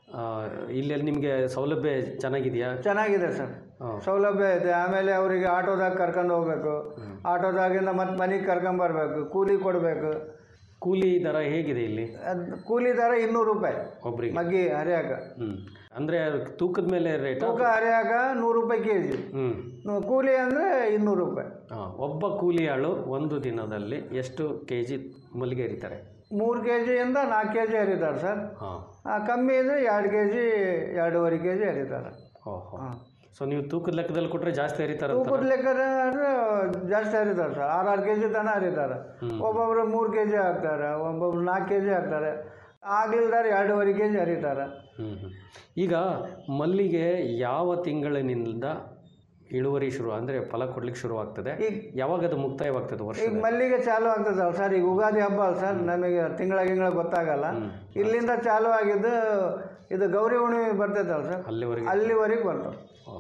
I: ಇಲ್ಲಿ ನಿಮಗೆ ಸೌಲಭ್ಯ ಚೆನ್ನಾಗಿದೆಯಾ
J: ಚೆನ್ನಾಗಿದೆ ಸರ್
I: ಹಾಂ.
J: ಸೌಲಭ್ಯ ಇದೆ ಆಮೇಲೆ ಅವರಿಗೆ ಆಟೋದಾಗ ಕರ್ಕೊಂಡು ಹೋಗ್ಬೇಕು ಆಟೋದಾಗಿಂದ ಮತ್ತೆ ಮನೆಗೆ ಕರ್ಕೊಂಬರ್ಬೇಕು ಕೂಲಿ ಕೊಡಬೇಕು
I: ಕೂಲಿ ದರ ಹೇಗಿದೆ ಇಲ್ಲಿ
J: ಅದ್ ಕೂಲಿ ದರ ಇನ್ನೂರು ರೂಪಾಯಿ
I: ಒಬ್ರಿಗೆ
J: ಮಗ್ಗಿ ಹರಿಯಾಕ
I: ಹ್ಮ್ ಅಂದ್ರೆ ತೂಕದ ಮೇಲೆ ರೇಟ್
J: ತೂಕ ಹರಿಯಾಕ ನೂರು ರೂಪಾಯಿ ಕೆ ಜಿ
I: ಹ್ಮ್
J: ಕೂಲಿ ಅಂದರೆ ಇನ್ನೂರು ರೂಪಾಯಿ
I: ಆ, ಒಬ್ಬ ಕೂಲಿ ಆಳು ಒಂದು ದಿನದಲ್ಲಿ ಎಷ್ಟು ಕೆ ಜಿ ಮಲ್ಲಿಗೆ ಹರಿತಾರೆ
J: ಮೂರು ಕೆ ಜಿಯಿಂದ ನಾಲ್ಕು ಕೆ ಜಿ ಹರಿತಾರೆ ಸರ್
I: ಹಾಂ
J: ಆ, ಕಮ್ಮಿ ಇದ್ರೆ ಎರಡು ಕೆ ಜಿ ಎರಡೂವರೆ ಕೆ ಜಿ ಹರಿತಾರೆ
I: ಓಹೋ
J: ಹಾಂ
I: ಸೊ ನೀವು ತೂಕದ ಲೆಕ್ಕದಲ್ಲಿ ಕೊಟ್ಟರೆ ಜಾಸ್ತಿ ಹರಿತಾರೆ
J: ತೂಕದ ಲೆಕ್ಕ ಅಂದ್ರೆ ಜಾಸ್ತಿ ಹರಿತಾರೆ ಸರ್ ಆರು ಆರು ಕೆ ಜಿ ತನಕ ಹರಿತಾರೆ ಒಬ್ಬೊಬ್ರು ಮೂರು ಕೆ ಜಿ ಹಾಕ್ತಾರೆ ಒಬ್ಬೊಬ್ರು ನಾಲ್ಕು ಕೆ ಜಿ ಹಾಕ್ತಾರೆ ಆಗ್ಲಿಲ್ದಾರೆ ಎರಡೂವರೆ ಕೆ ಜಿ ಹರಿತಾರೆ
I: ಹ್ಮ್ ಹ್ಮ್. ಈಗ ಮಲ್ಲಿಗೆ ಯಾವ ತಿಂಗಳಿನಿಂದ ಇಳುವರಿ ಶುರು ಅಂದರೆ ಫಲ ಕೊಡ್ಲಿಕ್ಕೆ ಶುರು ಆಗ್ತದೆ
J: ಈಗ
I: ಯಾವಾಗ ಅದು ಮುಕ್ತಾಯವಾಗ್ತದೆ ವರ್ಷ
J: ಈಗ ಮಲ್ಲಿಗೆ ಚಾಲು ಆಗ್ತದಲ್ಲ ಸರ್ ಈಗ ಉಗಾದಿ ಹಬ್ಬ ಅಲ್ಲ ಸರ್ ನಮಗೆ ತಿಂಗಳ ಗಿಂಗಳ ಗೊತ್ತಾಗಲ್ಲ ಇಲ್ಲಿಂದ ಚಾಲು ಆಗಿದ್ದು ಇದು ಗೌರಿ ಹುಣ್ಣಿಮೆ ಬರ್ತೈತಲ್ಲ ಸರ್
I: ಅಲ್ಲಿವರೆಗೆ
J: ಅಲ್ಲಿವರೆಗೆ ಬರ್ತವೆ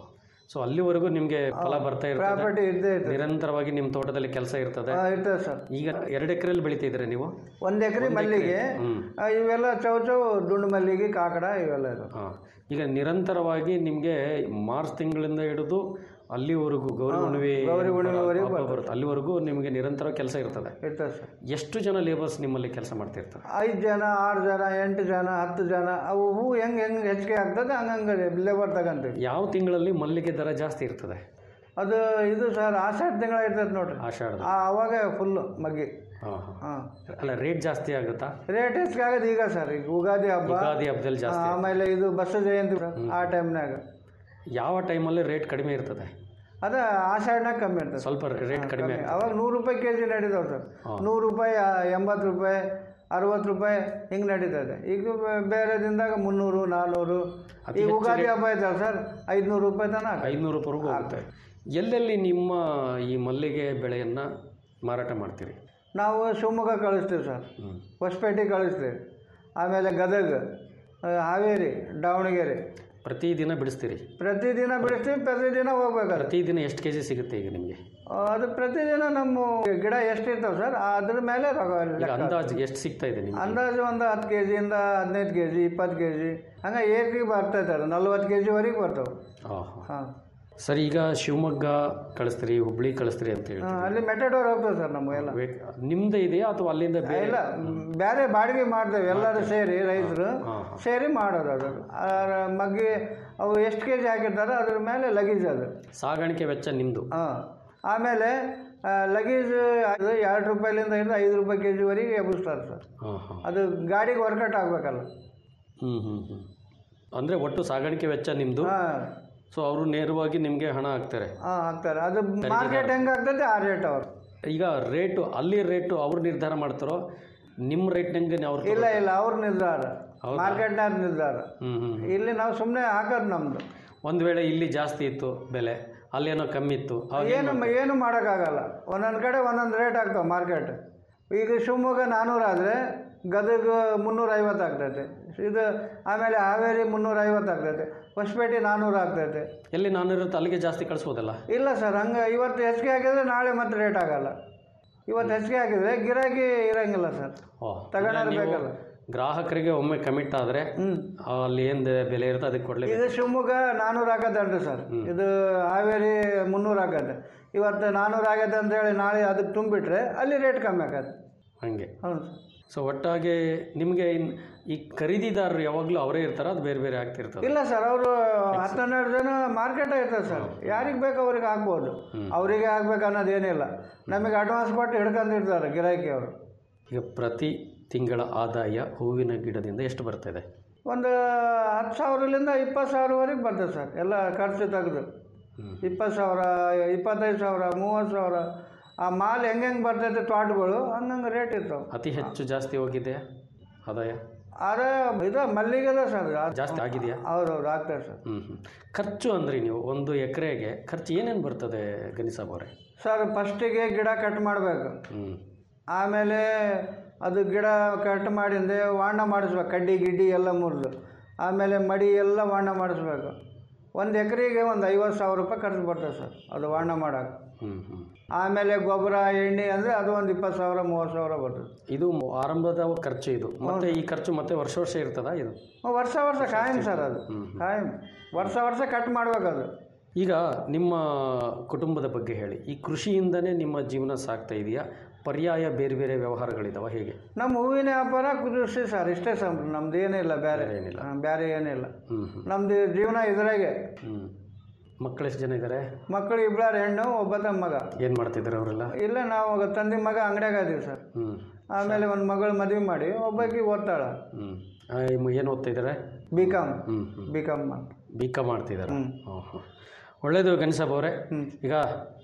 I: ಸೊ ಅಲ್ಲಿವರೆಗೂ ನಿಮಗೆ ಫಲ ಬರ್ತಾ ಇರ್ತದೆ
J: ಪ್ರಾಪರ್ಟಿ ಇದ್ದೇ ಇರ್ತದೆ
I: ನಿರಂತರವಾಗಿ ನಿಮ್ಮ ತೋಟದಲ್ಲಿ ಕೆಲಸ ಇರ್ತದೆ
J: ಆ, ಇರ್ತದೆ ಸರ್
I: ಈಗ ಎರಡು ಎಕರೆಯಲ್ಲಿ ಬೆಳಿತಿದ್ರೆ ನೀವು
J: ಒಂದು ಎಕರೆ ಮಲ್ಲಿಗೆ
I: ಹ್ಮ್.
J: ಆ, ಇವೆಲ್ಲ ಚೌ ಚೌ ದುಂಡು ಮಲ್ಲಿಗೆ ಕಾಕಡ ಇವೆಲ್ಲ ಇದು
I: ಹಾಂ ಈಗ ನಿರಂತರವಾಗಿ ನಿಮಗೆ ಮಾರ್ಚ್ ತಿಂಗಳಿಂದ ಹಿಡಿದು ಅಲ್ಲಿವರೆಗೂ ಗೌರಿ ಹುಣ್ಣಿಮೆ
J: ಗೌರಿ ಹುಣ್ಣಿಮೆವರೆಗೂ
I: ಹಬ್ಬ ಬರುತ್ತೆ ಅಲ್ಲಿವರೆಗೂ ನಿಮಗೆ ನಿರಂತರ ಕೆಲಸ ಇರ್ತದೆ
J: ಇರ್ತದೆ ಸರ್
I: ಎಷ್ಟು ಜನ ಲೇಬರ್ಸ್ ನಿಮ್ಮಲ್ಲಿ ಕೆಲಸ ಮಾಡ್ತಿರ್ತಾರೆ
J: ಐದು ಜನ ಆರು ಜನ ಎಂಟು ಜನ ಹತ್ತು ಜನ ಅವು ಹೂ ಹೆಂಗೆ ಹೆಂಗೆ ಹೆಚ್ಚಿಗೆ ಆಗ್ತದೆ ಹಂಗಂಗೆ ಲೇಬರ್ ತಗೊಂತೀವಿ
I: ಯಾವ ತಿಂಗಳಲ್ಲಿ ಮಲ್ಲಿಗೆ ದರ ಜಾಸ್ತಿ ಇರ್ತದೆ
J: ಅದು ಇದು ಸರ್ ಆಷಾಢ ತಿಂಗಳ ಇರ್ತದೆ ನೋಡ್ರಿ
I: ಆಷಾಢದ
J: ಆ, ಅವಾಗ ಫುಲ್ಲು ಮಗ್ಗಿ
I: ಹಾಂ ಹಾಂ
J: ಹಾಂ
I: ಅಲ್ಲ ರೇಟ್ ಜಾಸ್ತಿ ಆಗುತ್ತಾ
J: ರೇಟ್ ಹೆಚ್ಚಿಗೆ ಆಗೋದು ಈಗ ಸರ್ ಈಗ ಉಗಾದಿ ಹಬ್ಬ
I: ಯುಗಾದಿ ಹಬ್ಬದಲ್ಲಿ ಜಾಸ್ತಿ
J: ಆಮೇಲೆ ಇದು ಬಸವ ಜಯಂತಿ ಆ ಟೈಮ್ನಾಗ
I: ಯಾವ ಟೈಮಲ್ಲಿ ರೇಟ್ ಕಡಿಮೆ ಇರ್ತದೆ
J: ಅದ ಆ ಸೈಡ್ನಾಗ ಕಮ್ಮಿ ಇರ್ತದೆ
I: ಸ್ವಲ್ಪ ರೇಟ್ ಕಡಿಮೆ
J: ಕಮ್ಮಿ. ಅವಾಗ ನೂರು ರೂಪಾಯಿ ಕೆ ಜಿ ನಡೀತಾವೆ ಸರ್ ನೂರು ರೂಪಾಯಿ ಆ, ಎಂಬತ್ತು ರೂಪಾಯಿ ಅರವತ್ತು ರೂಪಾಯಿ ಹಿಂಗೆ ನಡೀತದೆ ಈಗ ಬೇ- ಬೇರೆ ದಿನದಾಗ ಮುನ್ನೂರು ನಾನ್ನೂರು ಈಗ ಉಗಾದಿ ಹಬ್ಬ ಐತಲ್ಲ ಸರ್ ಐದುನೂರು ರೂಪಾಯಿ ತನಕ
I: ಐದುನೂರು ರೂಪಾಯಿವರೆಗೂ ಹೋಗುತ್ತೆ ಎಲ್ಲೆಲ್ಲಿ ನಿಮ್ಮ ಈ ಮಲ್ಲಿಗೆ ಬೆಳೆಯನ್ನು ಮಾರಾಟ ಮಾಡ್ತೀರಿ
J: ನಾವು ಶಿವಮೊಗ್ಗ ಕಳಿಸ್ತೀವಿ ಸರ್ ಹೊಸಪೇಟೆ ಕಳಿಸ್ತೀವಿ ಆಮೇಲೆ ಗದಗ ಆ, ಹಾವೇರಿ ದಾವಣಗೆರೆ
I: ಪ್ರತಿದಿನ ಬಿಡಿಸ್ತೀರಿ
J: ಪ್ರತಿದಿನ ಬಿಡಿಸ್ತೀವಿ ಪ್ರತಿದಿನ ಹೋಗ್ಬೇಕಾದ್ರೆ
I: ಪ್ರತಿದಿನ ಎಷ್ಟು ಕೆ ಜಿ ಸಿಗುತ್ತೆ ಈಗ ನಿಮಗೆ
J: ಅದು ಪ್ರತಿದಿನ ನಮ್ಮ ಗಿಡ ಎಷ್ಟಿರ್ತಾವೆ ಸರ್ ಅದ್ರ ಮೇಲೆ ರೊಕ್ಕ
I: ಈಗ
J: ಲೆಕ್ಕ.
I: ಅಂದಾಜು ಎಷ್ಟು ಸಿಗ್ತಾ ಇದೆ ನಿಮಗೆ
J: ಅಂದಾಜು ಒಂದು ಹತ್ತು ಕೆ ಜಿಯಿಂದ ಹದಿನೈದು ಕೆ ಜಿ ಇಪ್ಪತ್ತು ಕೆ ಜಿ ಹಂಗೆ ಏಕಿಗೆ ಬರ್ತೈತೆ ಅದು ನಲ್ವತ್ತು ಕೆ ಜಿವರೆಗೆ ಬರ್ತಾವೆ
I: ಹಾಂ
J: ಹಾಂ
I: ಸರಿ ಈಗ ಶಿವಮೊಗ್ಗ ಕಳಿಸ್ತೀರಿ ಹುಬ್ಳಿ ಕಳಿಸ್ತೀರಿ ಅಂತ ಹೇಳಿ
J: ಅಲ್ಲಿ ಮೆಟಡೋರ್ ಹೋಗ್ತದೆ ಸರ್ ನಮಗೆಲ್ಲ
I: ನಿಮ್ಮದೇ ಇದೆಯಾ ಅಥವಾ ಅಲ್ಲಿಂದ ಬೇರೆ
J: ಇಲ್ಲ ಬೇರೆ ಬಾಡಿಗೆ ಮಾಡ್ತೇವೆ ಎಲ್ಲರೂ ಸೇರಿ ರೈತರು ಸೇರಿ ಮಾಡೋದು ಅದು ಆ ಮಗ್ಗಿ ಅವು ಎಷ್ಟು ಕೆ ಜಿ ಹಾಕಿರ್ತಾರೋ ಅದ್ರ ಮೇಲೆ ಲಗೇಜ್ ಅದು
I: ಸಾಗಾಣಿಕೆ ವೆಚ್ಚ ನಿಮ್ಮದು
J: ಹಾಂ ಆಮೇಲೆ ಲಗೇಜ್ ಅದು ಎರಡು ರೂಪಾಯಿಲಿಂದ ಹಿಡಿದು ಐದು ರೂಪಾಯಿ ಕೆ ಜಿವರೆಗೆ ಎಬ್ಬಿಸ್ತಾರೆ ಸರ್
I: ಹಾಂ ಹಾಂ
J: ಅದು ಗಾಡಿಗೆ ವರ್ಕೌಟ್ ಆಗಬೇಕಲ್ಲ
I: ಹ್ಞೂ ಹ್ಞೂ ಹ್ಞೂ ಅಂದರೆ ಒಟ್ಟು ಸಾಗಾಣಿಕೆ ವೆಚ್ಚ ನಿಮ್ಮದು
J: ಹಾಂ
I: ಸೊ ಅವರು ನೇರವಾಗಿ ನಿಮಗೆ ಹಣ ಹಾಕ್ತಾರೆ
J: ಹಾಂ ಹಾಕ್ತಾರೆ ಅದು ಮಾರ್ಕೆಟ್ ಹೆಂಗೆ ಆಗ್ತದೆ ಆ ರೇಟ್ ಅವ್ರು
I: ಈಗ ರೇಟು ಅಲ್ಲಿ ರೇಟು ಅವ್ರು ನಿರ್ಧಾರ ಮಾಡ್ತಾರೋ ನಿಮ್ಮ ರೇಟ್ನಂಗೆ ಅವ್ರು
J: ಇಲ್ಲ ಇಲ್ಲ ಅವ್ರ ನಿರ್ಧಾರ ಮಾರ್ಕೆಟ್ನಾಗ ನಿರ್ಧಾರ
I: ಹ್ಞೂ ಹ್ಞೂ
J: ಇಲ್ಲಿ ನಾವು ಸುಮ್ಮನೆ ಹಾಕೋದು ನಮ್ಮದು
I: ಒಂದು ವೇಳೆ ಇಲ್ಲಿ ಜಾಸ್ತಿ ಇತ್ತು ಬೆಲೆ ಅಲ್ಲೇನೋ ಕಮ್ಮಿ ಇತ್ತು ಅವಾಗ ಏನ್
J: ಏನು ಏನು ಮಾಡೋಕ್ಕಾಗಲ್ಲ ಒಂದೊಂದು ಕಡೆ ಒಂದೊಂದು ರೇಟ್ ಆಗ್ತಾವೆ ಮಾರ್ಕೆಟ್ ಈಗ ಶಿವಮೊಗ್ಗ ನಾನ್ನೂರು ಆದರೆ ಗದಗ ಮುನ್ನೂರೈವತ್ತು ಆಗ್ತೈತೆ ಇದು ಆಮೇಲೆ ಹಾವೇರಿ ಮುನ್ನೂರೈವತ್ತು ಆಗ್ತೈತೆ ಹೊಸಪೇಟೆ ನಾನ್ನೂರು ಆಗ್ತೈತೆ
I: ಎಲ್ಲಿ ನಾನು ಇರುತ್ತೆ ಅಲ್ಲಿಗೆ ಜಾಸ್ತಿ ಕಳಿಸ್ಬೋದಲ್ಲ
J: ಇಲ್ಲ ಸರ್ ಹಂಗೆ ಇವತ್ತು ಹೆಚ್ಚಿಗೆ ಹಾಕಿದ್ರೆ ನಾಳೆ ಮತ್ತೆ ರೇಟ್ ಆಗಲ್ಲ ಇವತ್ತು ಹೆಚ್ಚಿಗೆ ಹಾಕಿದ್ರೆ ಗಿರಾಕಿ ಇರಂಗಿಲ್ಲ ಸರ್
I: ಓ
J: ತಗೊಂಡಾರು
I: ನೀವು
J: ಬೇಕಲ್ಲ
I: ಗ್ರಾಹಕರಿಗೆ ಒಮ್ಮೆ ಕಮಿಟ್ ಆದರೆ ಅಲ್ಲಿ ಏನು ಬೆಲೆ ಇರುತ್ತೆ ಅದಕ್ಕೆ ಕೊಡಲೇಬೇಕು
J: ಇದು ಶಿವಮೊಗ್ಗ ನಾನ್ನೂರು ಆಗತ್ತಲ್ರಿ ಸರ್ ಇದು ಹಾವೇರಿ ಮುನ್ನೂರು ಆಗತ್ತೆ ಇವತ್ತು ನಾನ್ನೂರು ಆಗತ್ತೆ ಅಂತ ಹೇಳಿ ನಾಳೆ ಅದಕ್ಕೆ ತುಂಬಿಟ್ರೆ ಅಲ್ಲಿ ರೇಟ್ ಕಮ್ಮಿ ಆಗತ್ತೆ
I: ಹಾಗೆ
J: ಹೌದು ಸರ್
I: ಸೊ ಒಟ್ಟಾಗಿ ನಿಮಗೆ ಇನ್ ಈ ಖರೀದಿದಾರರು ಯಾವಾಗಲೂ ಅವರೇ ಇರ್ತಾರ ಅದು ಬೇರೆ ಬೇರೆ ಆಗ್ತಿರ್ತದೆ
J: ಇಲ್ಲ ಸರ್ ಅವರು ಹತ್ತೆರಡು ಜನ ಮಾರ್ಕೆಟ್ ಇರ್ತದೆ ಸರ್ ಯಾರಿಗೆ ಬೇಕು ಅವ್ರಿಗೆ ಆಗ್ಬೋದು ಅವರಿಗೆ ಆಗ್ಬೇಕು ಅನ್ನೋದೇನಿಲ್ಲ ನಮಗೆ ಅಡ್ವಾನ್ಸ್ ಕೊಟ್ಟು ಹಿಡ್ಕೊಂಡಿರ್ತಾರೆ ಗಿರಾಕಿ ಅವರು
I: ಈಗ ಪ್ರತಿ ತಿಂಗಳ ಆದಾಯ ಹೂವಿನ ಗಿಡದಿಂದ ಎಷ್ಟು ಬರ್ತದೆ
J: ಒಂದು ಹತ್ತು ಸಾವಿರದಿಂದ ಇಪ್ಪತ್ತು ಸಾವಿರವರೆಗೆ ಬರ್ತದೆ ಸರ್ ಎಲ್ಲ ಖರ್ಚು ತೆಗೆದು ಇಪ್ಪತ್ತು ಸಾವಿರ ಇಪ್ಪತ್ತೈದು ಸಾವಿರ ಮೂವತ್ತು ಸಾವಿರ ಆ ಮಾಲ್ ಹೆಂಗೆ ಹೆಂಗೆ ಬರ್ತೈತೆ ತೋಟಗಳು ಹಂಗಂಗೆ ರೇಟ್ ಇರ್ತಾವೆ
I: ಅತಿ ಹೆಚ್ಚು ಜಾಸ್ತಿ ಹೋಗಿದೆ ಆದಾಯ
J: ಆದರೆ ಇದು ಮಲ್ಲಿಗೆದ ಸರ್
I: ಜಾಸ್ತಿ ಆಗಿದೆಯಾ
J: ಹೌದೌದು ಆಗ್ತದೆ ಸರ್
I: ಹ್ಞೂ ಹ್ಞೂ ಖರ್ಚು ಅಂದ್ರಿ ನೀವು ಒಂದು ಎಕರೆಗೆ ಖರ್ಚು ಏನೇನು ಬರ್ತದೆ ಗನಿಸಾಬ್ ಅವರೇ
J: ಸರ್ ಫಸ್ಟಿಗೆ ಗಿಡ ಕಟ್ ಮಾಡಬೇಕು
I: ಹ್ಞೂ
J: ಆಮೇಲೆ ಅದು ಗಿಡ ಕಟ್ ಮಾಡಿಂದೆ ವಾಣ ಮಾಡಿಸ್ಬೇಕು ಕಡ್ಡಿ ಗಿಡ್ಡಿ ಎಲ್ಲ ಮುರಿದು ಆಮೇಲೆ ಮಡಿ ಎಲ್ಲ ವಾಣ ಮಾಡಿಸ್ಬೇಕು ಒಂದು ಎಕರೆಗೆ ಒಂದು ಐವತ್ತು ಸಾವಿರ ರೂಪಾಯಿ ಖರ್ಚು ಬರ್ತದೆ ಸರ್ ಅದು ವಾಣ ಮಾಡೋಕೆ
I: ಹ್ಞೂ ಹ್ಞೂ
J: ಆಮೇಲೆ ಗೊಬ್ಬರ ಎಣ್ಣೆ ಅಂದರೆ ಅದು ಒಂದು ಇಪ್ಪತ್ತು ಸಾವಿರ ಮೂವತ್ತು ಸಾವಿರ ಬರ್ತದೆ
I: ಇದು ಆರಂಭದ ಖರ್ಚು ಇದು ಮತ್ತೆ ಈ ಖರ್ಚು ಮತ್ತೆ ವರ್ಷ ವರ್ಷ ಇರ್ತದಾ ಇದು
J: ವರ್ಷ ವರ್ಷ ಕಾಯಂ ಸರ್ ಅದು ಕಾಯಂ ವರ್ಷ ವರ್ಷ ಕಟ್ ಮಾಡ್ಬೇಕು ಅದು
I: ಈಗ ನಿಮ್ಮ ಕುಟುಂಬದ ಬಗ್ಗೆ ಹೇಳಿ ಈ ಕೃಷಿಯಿಂದನೇ ನಿಮ್ಮ ಜೀವನ ಸಾಗ್ತಾ ಇದೆಯಾ ಪರ್ಯಾಯ ಬೇರೆ ಬೇರೆ ವ್ಯವಹಾರಗಳಿದಾವ ಹೇಗೆ
J: ನಮ್ಮ ಹೂವಿನ ವ್ಯಾಪಾರ ಕೃಷಿ ಸರ್ ಇಷ್ಟೇ ಸರ್ ನಮ್ದು ಏನಿಲ್ಲ ಬೇರೆ ಹಾ, ಬೇರೆ ಏನಿಲ್ಲ
I: ಹ್ಞೂ ಹ್ಞೂ
J: ನಮ್ದು ಜೀವನ ಇದ್ರಾಗೆ
I: ಹ್ಞೂ ಮಕ್ಕಳು ಎಷ್ಟು ಜನ ಇದ್ದಾರೆ
J: ಮಕ್ಕಳು ಇಬ್ಬರು ಹೆಣ್ಣು ಒಬ್ಬ ತಮ್ಮ ಮಗ
I: ಏನು ಮಾಡ್ತಿದ್ದಾರೆ ಅವರೆಲ್ಲ
J: ಇಲ್ಲ ನಾವು ತಂದೆ ಮಗ ಅಂಗಡಿಯಾಗ ಅದೀವಿ ಸರ್
I: ಹ್ಞೂ
J: ಆಮೇಲೆ ಒಂದು ಮಗಳು ಮದುವೆ ಮಾಡಿ ಒಬ್ಬಾಕಿ ಓದ್ತಾಳ
I: ಹ್ಞೂ ಏನು ಓದ್ತಾ ಇದ್ದಾರೆ
J: ಬಿ ಕಾಮ್
I: ಹ್ಞೂ ಹ್ಞೂ
J: ಬಿ ಕಾಮ್
I: ಬಿ ಕಾಮ್ ಮಾಡ್ತಿದ್ದಾರೆ ಹಾಂ ಹಾಂ ಒಳ್ಳೆಯದು ಗಣೇಶಪ್ಪ ಅವರೇ ಈಗ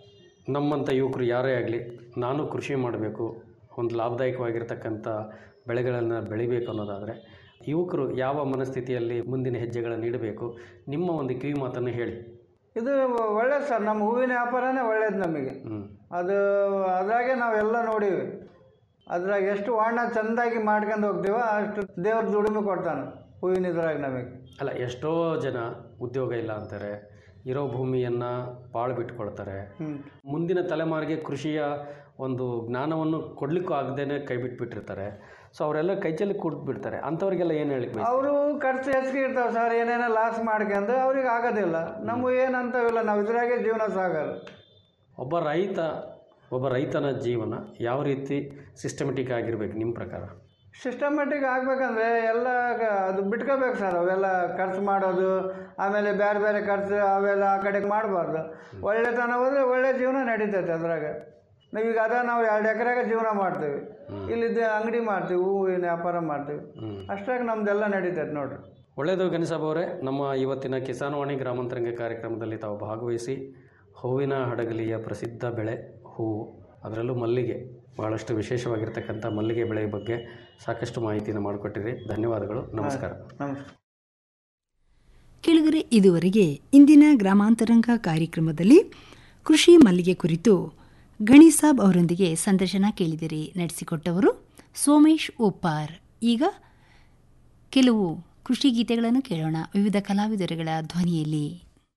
I: ನಮ್ಮಂಥ ಯುವಕರು ಯಾರೇ ಆಗಲಿ ನಾನು ಕೃಷಿ ಮಾಡಬೇಕು ಒಂದು ಲಾಭದಾಯಕವಾಗಿರ್ತಕ್ಕಂಥ ಬೆಳೆಗಳನ್ನು ಬೆಳಿಬೇಕು ಅನ್ನೋದಾದರೆ ಯುವಕರು ಯಾವ ಮನಸ್ಥಿತಿಯಲ್ಲಿ ಮುಂದಿನ ಹೆಜ್ಜೆಗಳನ್ನು ನೀಡಬೇಕು ನಿಮ್ಮ ಒಂದು ಕಿವಿ ಮಾತನ್ನು ಹೇಳಿ
J: ಇದು ಒಳ್ಳೇದು ಸರ್ ನಮ್ಮ ಹೂವಿನ ವ್ಯಾಪಾರನೇ ಒಳ್ಳೇದು ನಮಗೆ
I: ಹ್ಞೂ
J: ಅದು ಅದ್ರಾಗೆ ನಾವೆಲ್ಲ ನೋಡೀವಿ ಅದ್ರಾಗ ಎಷ್ಟು ವಾಣ ಚೆಂದಾಗಿ ಮಾಡ್ಕೊಂಡು ಹೋಗ್ತೀವೋ ಅಷ್ಟು ದೇವ್ರ ದುಡಿಮೆ ಕೊಡ್ತಾನೆ ಹೂವಿನ ಇದ್ರಾಗ ನಮಗೆ
I: ಅಲ್ಲ ಎಷ್ಟೋ ಜನ ಉದ್ಯೋಗ ಇಲ್ಲ ಅಂತಾರೆ ಇರೋ ಭೂಮಿಯನ್ನು ಪಾಳು ಬಿಟ್ಕೊಳ್ತಾರೆ ಮುಂದಿನ ತಲೆಮಾರಿಗೆ ಕೃಷಿಯ ಒಂದು ಜ್ಞಾನವನ್ನು ಕೊಡ್ಲಿಕ್ಕೂ ಆಗದೇನೆ ಕೈ ಬಿಟ್ಬಿಟ್ಟಿರ್ತಾರೆ ಸೊ ಅವರೆಲ್ಲ ಕೈಚಲ್ಲಿ ಕುಡ್ದು ಬಿಡ್ತಾರೆ ಅಂಥವ್ರಿಗೆಲ್ಲ ಏನು ಹೇಳಿಕ್ ಬಯಸ್ತೀರಿ?
J: ಅವರು ಖರ್ಚು ಹೆಚ್ಚಿಗೆ ಇರ್ತಾವೆ ಸರ್ ಏನೇನೋ ಲಾಸ್ ಮಾಡ್ಕೊಂಡು ಅವ್ರಿಗೆ ಆಗೋದಿಲ್ಲ ನಮಗೆ ಏನಂತವಿಲ್ಲ ನಾವು ಇದ್ರಾಗೆ ಜೀವನ ಸಾಗಲ್ಲ
I: ಒಬ್ಬ ರೈತ ಒಬ್ಬ ರೈತನ ಜೀವನ ಯಾವ ರೀತಿ ಸಿಸ್ಟಮೆಟಿಕ್ ಆಗಿರ್ಬೇಕು ನಿಮ್ಮ ಪ್ರಕಾರ
J: ಸಿಸ್ಟಮೆಟಿಕ್ ಆಗ್ಬೇಕಂದ್ರೆ ಎಲ್ಲ ಗ- ಅದು ಬಿಟ್ಕೋಬೇಕು ಸರ್ ಅವೆಲ್ಲ ಖರ್ಚು ಮಾಡೋದು ಆಮೇಲೆ ಬೇರೆ ಬೇರೆ ಖರ್ಚು ಅವೆಲ್ಲ ಆ ಕಡೆಗೆ ಮಾಡಬಾರ್ದು ಒಳ್ಳೆತನ ಹೋದ್ರೆ ಒಳ್ಳೆ ಜೀವನ ನಡೀತೈತೆ ಅದ್ರಾಗ ನಾವೀಗ ಅದ ನಾವು ಎರಡು ಎಕರೆಗೆ ಜೀವನ ಮಾಡ್ತೀವಿ ಇಲ್ಲಿದ್ದ ಅಂಗಡಿ ಮಾಡ್ತೀವಿ ಹೂವಿನ ವ್ಯಾಪಾರ ಮಾಡ್ತೀವಿ ಅಷ್ಟಾಗಿ ನಮ್ದೆಲ್ಲ ನಡೀತೈತೆ ನೋಡ್ರಿ
I: ಒಳ್ಳೆಯದು ಗಣೇಶಬ್ ಅವರೇ ನಮ್ಮ ಇವತ್ತಿನ ಕಿಸಾನ್ ವಾಣಿ ಗ್ರಾಮಾಂತರಂಗ ಕಾರ್ಯಕ್ರಮದಲ್ಲಿ ತಾವು ಭಾಗವಹಿಸಿ ಹೂವಿನ ಹಡಗಲಿಯ ಪ್ರಸಿದ್ಧ ಬೆಳೆ ಹೂವು ಅದರಲ್ಲೂ ಮಲ್ಲಿಗೆ ಭಾಳಷ್ಟು ವಿಶೇಷವಾಗಿರ್ತಕ್ಕಂಥ ಮಲ್ಲಿಗೆ ಬೆಳೆ ಬಗ್ಗೆ ಸಾಕಷ್ಟು ಮಾಹಿತಿಯನ್ನು ಮಾಡಿಕೊಟ್ಟಿರಿ ಧನ್ಯವಾದಗಳು ನಮಸ್ಕಾರ
J: ನಮಸ್ಕಾರ
H: ಕೆಳಗರೆ ಇದುವರೆಗೆ ಇಂದಿನ ಗ್ರಾಮಾಂತರಂಗ ಕಾರ್ಯಕ್ರಮದಲ್ಲಿ ಕೃಷಿ ಮಲ್ಲಿಗೆ ಕುರಿತು ಗಣಿಸಾಬ್ ಅವರೊಂದಿಗೆ ಸಂದರ್ಶನ ಕೇಳಿದಿರಿ ನಡೆಸಿಕೊಟ್ಟವರು ಸೋಮೇಶ್ ಓಪಾರ್ ಈಗ ಕೆಲವು ಕೃಷಿ ಗೀತೆಗಳನ್ನು ಕೇಳೋಣ ವಿವಿಧ ಕಲಾವಿದರುಗಳ ಧ್ವನಿಯಲ್ಲಿ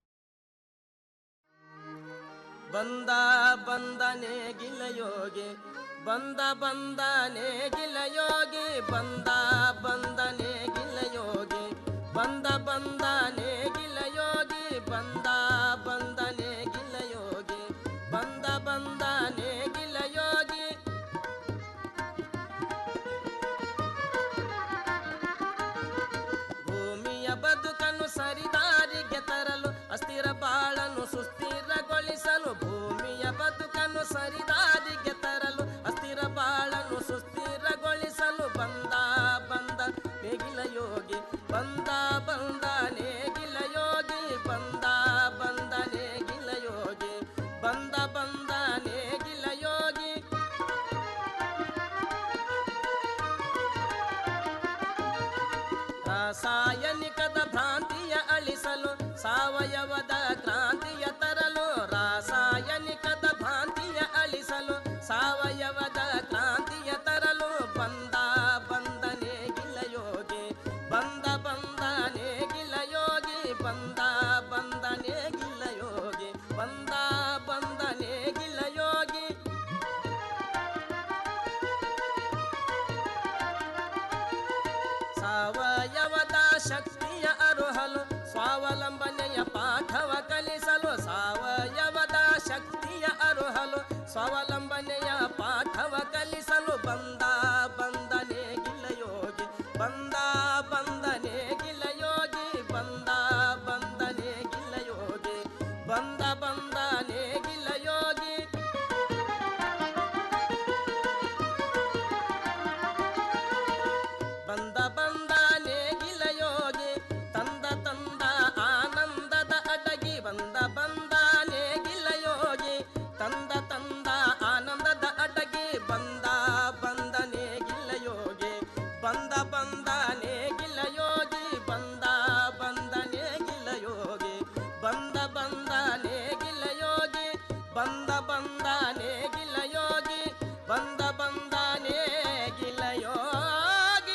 K: ಬಂದ ಬಂದನೆ ಗಿಲಯೋಗಿ ಬಂದ ಬಂದನೆ ಗಿಲಯೋಗಿ ಬಂದ ಬಂದನೆ ಗಿಲಯೋಗಿ ಬಂದ ಬಂದನೆ ಗಿಲಯೋಗಿ ಬಂದ ಬಂದನೆ ಗಿಲಯೋಗಿ ಬಂದ ಬಂದನೆ ಗಿಲಯೋಗಿ ಭೂಮಿಯ ಬದುಕನ್ನು ಸರಿದಾರಿಗೆ ತರಲು ಅಸ್ಥಿರ ಬಾಳನ್ನು ಸುಸ್ಥಿರಗೊಳಿಸಲು ಭೂಮಿಯ ಬದುಕನ್ನು ಸರಿದಾರಿಗೆ ತರಲು ಅಸ್ಥಿರ ಬಾಳನ್ನು ಸುಸ್ಥಿರಗೊಳಿಸಲು ಬಂದ ಬಂದ ನೇಗಿಲ ಯೋಗಿ ಬಂದ ಬಂದ ನೇಗಿಲ ಯೋಗಿ ಬಂದ ಬಂದ ನೇಗಿಲ ಯೋಗಿ ಬಂದ ಬಂದ ನೇಗಿಲ ಯೋಗಿ ರಾಸಾಯನಿಕದ ಭ್ರಾಂತಿಯ ಅಳಿಸಲು ಸಾವಯವದ ಕ್ರಾಂತಿಯ ತರಲು ರಾಸಾಯನಿಕದ ಭ್ರಾಂತಿಯ ಅಳಿಸಲು ಸಾವಯವದ ಕ್ರಾಂತಿಯ ತರಲು ಬಂದ ಬಂದನೆ ಗಿಲಯೋಗಿ ಬಂದ ಬಂದನೆ ಗಿಲಯೋಗಿ ಬಂದ ಬಂದನೆ ಗಿಲಯೋಗಿ ಬಂದ ಬಂದನೆ ಗಿಲಯೋಗಿ ಸಾವಯವದ ಶಕ್ತಿಯ ಅರುಹಲು ಸ್ವಾವಲಂಬನೆಯ ಪಾಠವ ಕಲಿಸಲು ಸಾವಯವದ ಶಕ್ತಿಯ ಅರುಹಲು ಸ್ವಾವಲಂಬನೆಯ ಪಾಠವ ಕಲಿಸಲು ಬಂದ ಬಂದನೆ ಗಿಲಯೋಗಿ ಬಂದ ಬಂದನೆ ಗಿಲಯೋಗಿ ಬಂದ ಬಂದನೆ ಗಿಲಯೋಗಿ ಬಂದ ಬಂದನೆ ಗಿಲಯೋಗಿ ಬಂದ ಬಂದ ನೇಗಿಲ ಯೋಗಿ ತಂದ ತಂದ ಆನಂದದ ಅಡಗಿ ಬಂದ ಬಂದ ನೇಗಿಲ ಯೋಗಿ ತಂದ ತಂದ ಆನಂದದ ಅಡಗಿ ಬಂದ ಬಂದ ನೇಗಿಲ ಯೋಗಿ ಬಂದ ಬಂದ ನೇಗಿಲ ಯೋಗಿ ಬಂದ ಬಂದ ನೇಗಿಲ ಯೋಗಿ ಬಂದ ಬಂದ ನೇಗಿಲ ಯೋಗಿ ಬಂದ ಬಂದ ನೇಗಿಲ ಯೋಗಿ ಬಂದ ಬಂದ ನೇಗಿಲ ಯೋಗಿ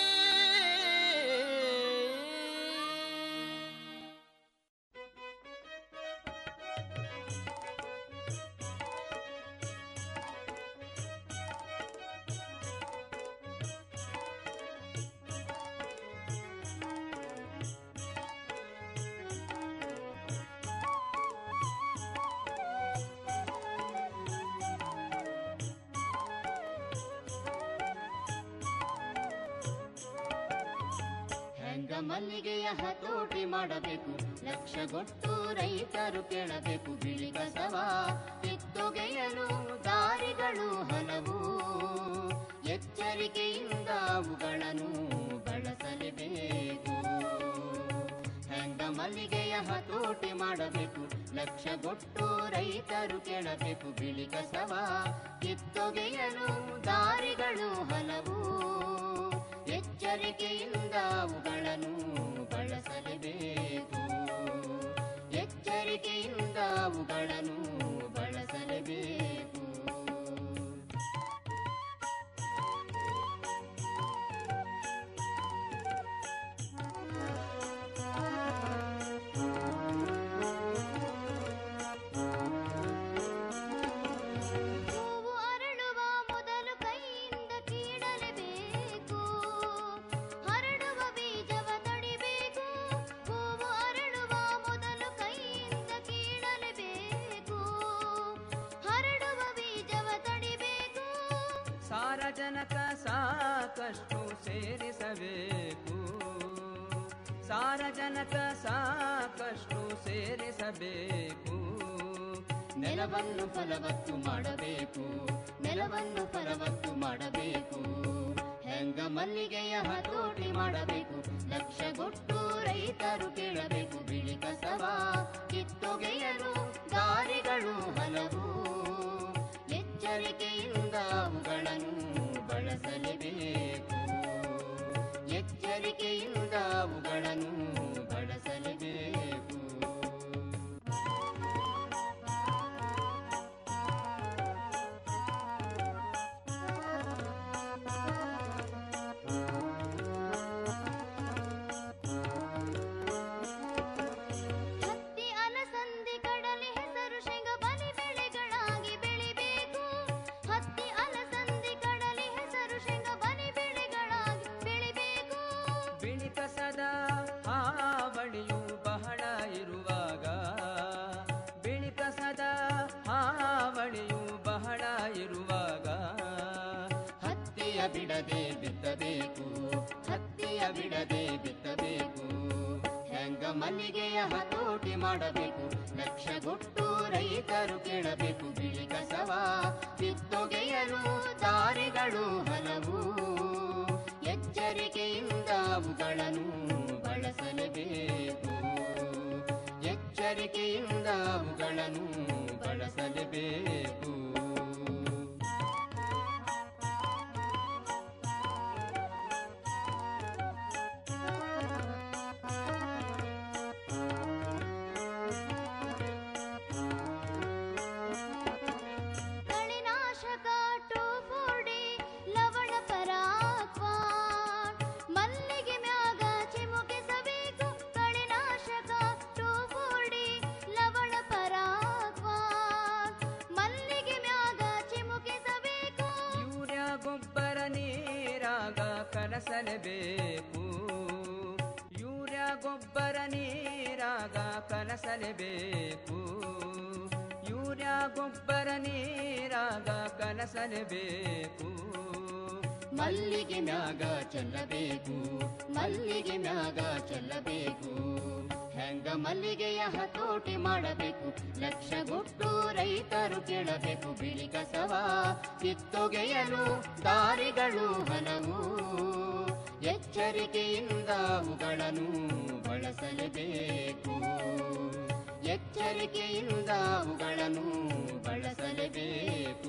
L: ಹೆಂಗ ಮಲ್ಲಿಗೆಯ ಹತೋಟಿ ಮಾಡಬೇಕು ಲಕ್ಷಗೊಟ್ಟು ರೈತರು ಕೇಳಬೇಕು ಬಿಳಿ ಕಸವ ಕಿತ್ತೊಗೆಯಲು ದಾರಿಗಳು ಹಲವು ಎಚ್ಚರಿಕೆಯಿಂದ ಅವುಗಳನ್ನು ಬಳಸಲೇಬೇಕು ಹೆಂಗ ಮಲ್ಲಿಗೆಯ ಹತೋಟಿ ಮಾಡಬೇಕು ಲಕ್ಷಗೊಟ್ಟು ರೈತರು ಕೇಳಬೇಕು ಬಿಳಿ ಕಸವ ಕಿತ್ತೊಗೆಯಲು ದಾರಿಗಳು ಹಲವು ಎಚ್ಚರಿಕೆಯಿಂದ ಅವುಗಳನ್ನು ಬಳಸಲೇಬೇಕು ಎಚ್ಚರಿಕೆಯಿಂದ ಅವುಗಳನ್ನು ಬಳಸಲೇಬೇಕು ಹೂವು ಅರಳುವ ಮೊದಲು ಕೈಯಿಂದ ಕೀಳಲೇಬೇಕು ಹರಡುವ ಬೀಜವ ತಡಿಬೇಕು ಹೂವು ಅರಳುವ ಮೊದಲು ಕೈಯಿಂದ ಕೀಳಲೇಬೇಕು ಹರಡುವ ಬೀಜವ ತಡಿಬೇಕು
M: ಸಾರಜನಕ ಸಾಕಷ್ಟು ಸೇರಿಸಬೇಕು ಸಾರಜನಕ ಸಾಕಷ್ಟು ಸೇರಿಸಬೇಕು
L: ನೆಲವನ್ನು ಫಲವತ್ತು ಮಾಡಬೇಕು ನೆಲವನ್ನು ಫಲವತ್ತು ಮಾಡಬೇಕು ಹೆಂಗ ಮಲ್ಲಿಗೆಯ ಹತೋಟಿ ಮಾಡಬೇಕು ಲಕ್ಷಗೊಟ್ಟು ರೈತರು ಕೇಳಬೇಕು ಬಿಳಿ ಕಸವ ಕಿತ್ತೊಗೆಯಲು ದಾರಿ ಬಳಸಲೇಬೇಕು ಎಚ್ಚರಿಕೆಯಿಂದ ಅವುಗಳನ್ನು ಬಳಸಲೇಬೇಕು
N: ಹತ್ತಿ ಅಲಸಂದೆ ಕಡಲೆ ಹೆಸರು ಶೇಂಗ ಬಲಿ ಬೆಳೆಗಳಾಗಿ ಬೆಳಿಬೇಕು ಹತ್ತಿ ಅಲಸಂದೆ ಕಡಲೆ ಹೆಸರು ಶೇಂಗ ಬಲಿ ಬೆಳೆಗಳಾಗಿ ಬೆಳಿಬೇಕು
M: ಬಿಳಿ ಕಸದ ಹಾವಳಿಯು ಬಹಳ ಇರುವಾಗ ಬಿಳಿ ಕಸದ ಹಾವಳಿಯು ಬಹಳ ಇರುವಾಗ
L: ಹತ್ತಿಯ ಬಿಡದೆ ಬಿತ್ತಬೇಕು ಹತ್ತಿಯ ಬಿಡದೆ ಬಿತ್ತಬೇಕು ಹೆಂಗ ಮಲ್ಲಿಗೆಯ ಹತೋಟಿ ಮಾಡಬೇಕು ಲಕ್ಷಗೊಟ್ಟು ರೈತರು ಕೇಳಬೇಕು ಬಿಳಿ ಕಸವ ಕಿತ್ತೊಗೆಯಲು ದಾರಿಗಳು ಹಲವು ಎಚ್ಚರಿಕೆಯಿಂದ ಅವುಗಳನ್ನು ಬಳಸಲೇಬೇಕು ಎಚ್ಚರಿಕೆಯಿಂದ ಅವುಗಳನ್ನು ಬಳಸಲೇಬೇಕು
N: ಕಳೆನಾಶಕ ಟೋಫೋಡಿ ಲವಣ ಪರಾಕ್ವಾನ್ ಮಲ್ಲಿಗೆ ಮ್ಯಾಗ ಚಿಮುಕಿಸಬೇಕು ಕಳೆನಾಶಕ ಟೋಫೋಡಿ ಲವಣ ಪರಾಕ್ವಾನ್ ಮಲ್ಲಿಗೆ ಮ್ಯಾಗ ಚಿಮುಕಿಸಬೇಕು
M: ಯೂರಿಯಾ ಗೊಬ್ಬರ ನೀರಾಗ ಕಲಸಲೇಬೇಕು ಯೂರಿಯಾ ಗೊಬ್ಬರ ನೀರಾಗ ಕಲಸಲೇಬೇಕು ಯೂರಿಯಾ ಗೊಬ್ಬರ ನೀರಾಗ ಕಲಸಲೇಬೇಕು
L: ಮಲ್ಲಿಗೆ ಮ್ಯಾಗ ಚೆಲ್ಲಬೇಕು ಮಲ್ಲಿಗೆ ಮ್ಯಾಗ ಚೆಲ್ಲಬೇಕು ಹೆಂಗ ಮಲ್ಲಿಗೆಯ ಹತೋಟಿ ಮಾಡಬೇಕು ಲಕ್ಷಗೊಟ್ಟು ರೈತರು ಕೇಳಬೇಕು ಬಿಳಿ ಕಸವ ಕಿತ್ತೊಗೆಯಲು ದಾರಿಗಳು ಹಲವು ಎಚ್ಚರಿಕೆಯಿಂದ ಅವುಗಳನ್ನು ಬಳಸಲೇಬೇಕು ಎಚ್ಚರಿಕೆಯಿಂದ ಅವುಗಳನ್ನು ಬಳಸಲೇಬೇಕು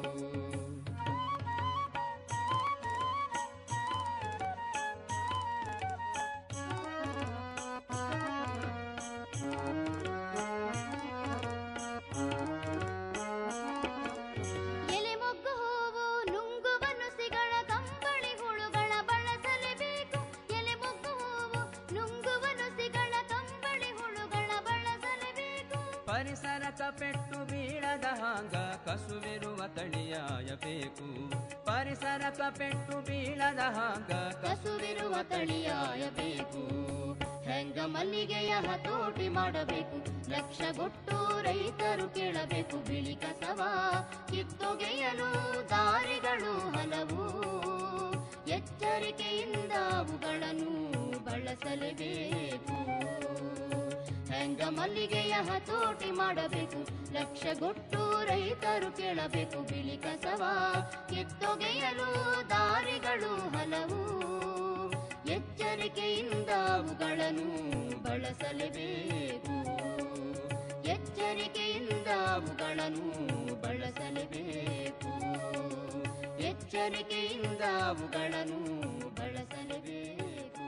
N: ಎಲೆ ಮೊಗ್ಗು ಹೂವು ನುಂಗುವ ನುಸಿಗಳ ಕಂಬಳಿ ಹುಳುಗಳ ಬಳಸಲೇಬೇಕು ಎಲೆ ಮೊಗ್ಗು ಹೂವು ನುಂಗುವ ನುಸಿಗಳ ಕಂಬಳಿ ಹುಳುಗಳ ಬಳಸಲೇಬೇಕು
M: ಪರಿಸರಕ ಪೆಟ್ಟು ಬೀಳದ ಹಾಂಗ ಕಸುವಿರುವ ತಳಿಯಾಯಬೇಕು ಪರಿಸರಕ ಪೆಟ್ಟು ಬೀಳದ ಹಾಂಗ
L: ಕಸುವಿರುವ ತಳಿಯಾಯಬೇಕು ಹೆಂಗ ಮಲ್ಲಿಗೆಯ ಹತೋಟಿ ಮಾಡಬೇಕು ಲಕ್ಷಗೊಟ್ಟು ರೈತರು ಕೇಳಬೇಕು ಬಿಳಿ ಕಸವ ಕಿತ್ತೊಗೆಯಲು ದಾರಿಗಳು ಹಲವು ಎಚ್ಚರಿಕೆಯಿಂದ ಅವುಗಳನ್ನು ಬಳಸಲೇಬೇಕು ಹೆಂಗ ಮಲ್ಲಿಗೆಯ ಹತೋಟಿ ಮಾಡಬೇಕು ಲಕ್ಷಗೊಟ್ಟು ರೈತರು ಕೇಳಬೇಕು ಬಿಳಿ ಕಸವ ಕಿತ್ತೊಗೆಯಲು ದಾರಿಗಳು ಹಲವು ಎಚ್ಚರಿಕೆಯಿಂದ ಅವುಗಳನ್ನು ಬಳಸಲೇಬೇಕು ಎಚ್ಚರಿಕೆಯಿಂದ ಅವುಗಳನ್ನು ಬಳಸಲೇಬೇಕು ಎಚ್ಚರಿಕೆಯಿಂದ ಅವುಗಳನ್ನು ಬಳಸಲೇಬೇಕು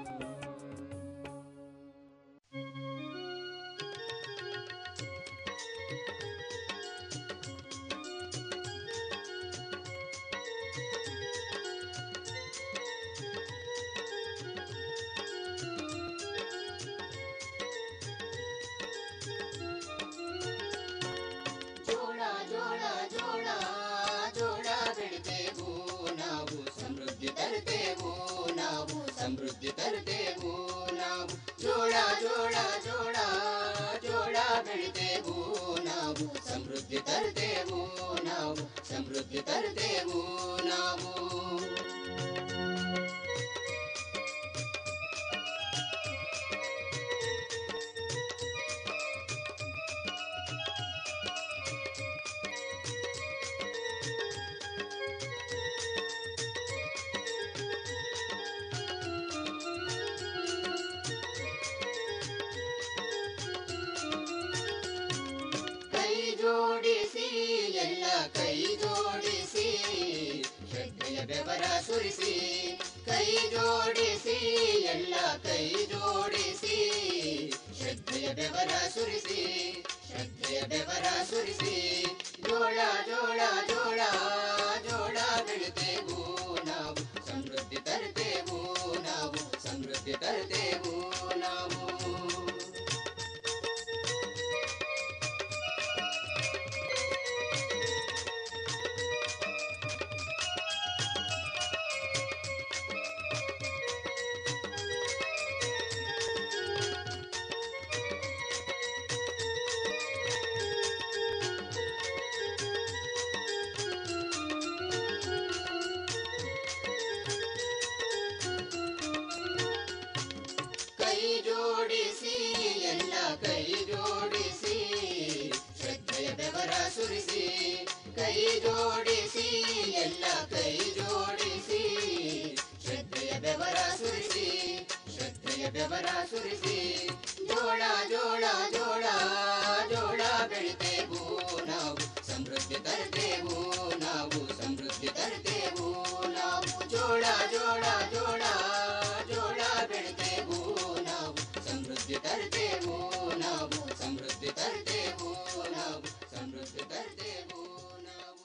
L: ಜೋಳ ಜೋಳ ಜೋಳ ಜೋಳ ಬೆಳಿತೇವು ನಾವು ಸಮೃದ್ಧಿ ತರುತ್ತೇವು ನಾವು ಸಮೃದ್ಧಿ ತರುತ್ತೇವು ನಾವು ಜೋಳ ಜೋಳ ಜೋಳ ಜೋಳ ಬೆಳಿತೇವು ನಾವು ಸಮೃದ್ಧಿ ತರುತ್ತೇವು ನಾವು ಸಮೃದ್ಧಿ ತರುತ್ತೇವು ನಾವು ಕೈ ಜೋಡಿಸಿ ಎಲ್ಲ ಕೈ ಜೋಡಿಸಿ ಶ್ರದ್ಧೆಯ ಬೆವರ ಸುರಿಸಿ ಜೋಡಿಸಿ ಎಲ್ಲ ಕೈ ಜೋಡಿಸಿ ಶ್ರದ್ಧೆಯ ಬೆವರ ಸುರಿಸಿ ಶ್ರದ್ಧೆಯ ಬೆವರ ಸುರಿಸಿ ಜೋಳ ಜೋಳ ಜೋಳ ಜೋಳ ಬೆಳಿತೇವು ನಾವು ಸಮೃದ್ಧಿ ತರ್ತೇವು ನಾವು ಸಮೃದ್ಧಿ ತರ್ತೇವು ನಾವು ಕೈ ಜೋಡಿಸಿ ಎಲ್ಲ ಕೈ ಜೋಡಿಸಿ ಶ್ರದ್ಧೆಯ ಬೆವರ ಸುರಿಸಿ ಕೈ ಜೋಡಿಸಿ ಎಲ್ಲ ಕೈ ಜೋಡಿಸಿ ಶ್ರದ್ಧೆಯ ಬೆವರ ಸುರಿಸಿ ಶ್ರದ್ಧೆಯ ಬೆವರ ಸುರಿಸಿ ಜೋಳ ಜೋಳ ಜೋಳ ಜೋಳ ಬೆಳಿತೇವು ನಾವು ಸಮೃದ್ಧಿ ತರ್ತೇವು ನಾವು ಸಮೃದ್ಧಿ ತರ್ತೇವು ನಾವು ಜೋಳ ಜೋಳ ಜೋಳ ಜೋಳ ಬೆಳಿತೇವು ನಾವು ಸಮೃದ್ಧಿ ತರ್ತೇವು ನಾವು ಸಮೃದ್ಧಿ ತರ್ತೇವು ನಾವು ಸಮೃದ್ಧಿ ತರ್ತೇವು ನಾವು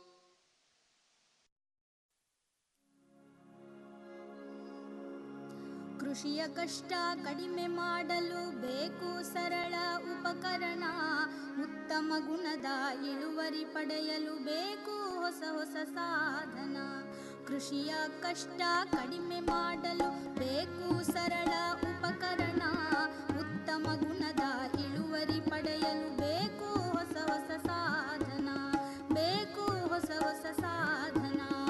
O: ಕೃಷಿಯ ಕಷ್ಟ ಕಡಿಮೆ ಮಾಡಲು ಬೇಕು ಸರಳ ಉಪಕರಣ ಉತ್ತಮ ಗುಣದ ಇಳುವರಿ ಪಡೆಯಲು ಬೇಕು ಹೊಸ ಹೊಸ ಸಾಧನ ಕೃಷಿಯ ಕಷ್ಟ ಕಡಿಮೆ ಮಾಡಲು ಬೇಕು ಸರಳ ಉಪಕರಣ ಉತ್ತಮ ಗುಣದ ಇಳುವರಿ ಪಡೆಯಲು ಬೇಕು ಹೊಸ ಹೊಸ ಸಾಧನ ಬೇಕು ಹೊಸ ಹೊಸ ಸಾಧನ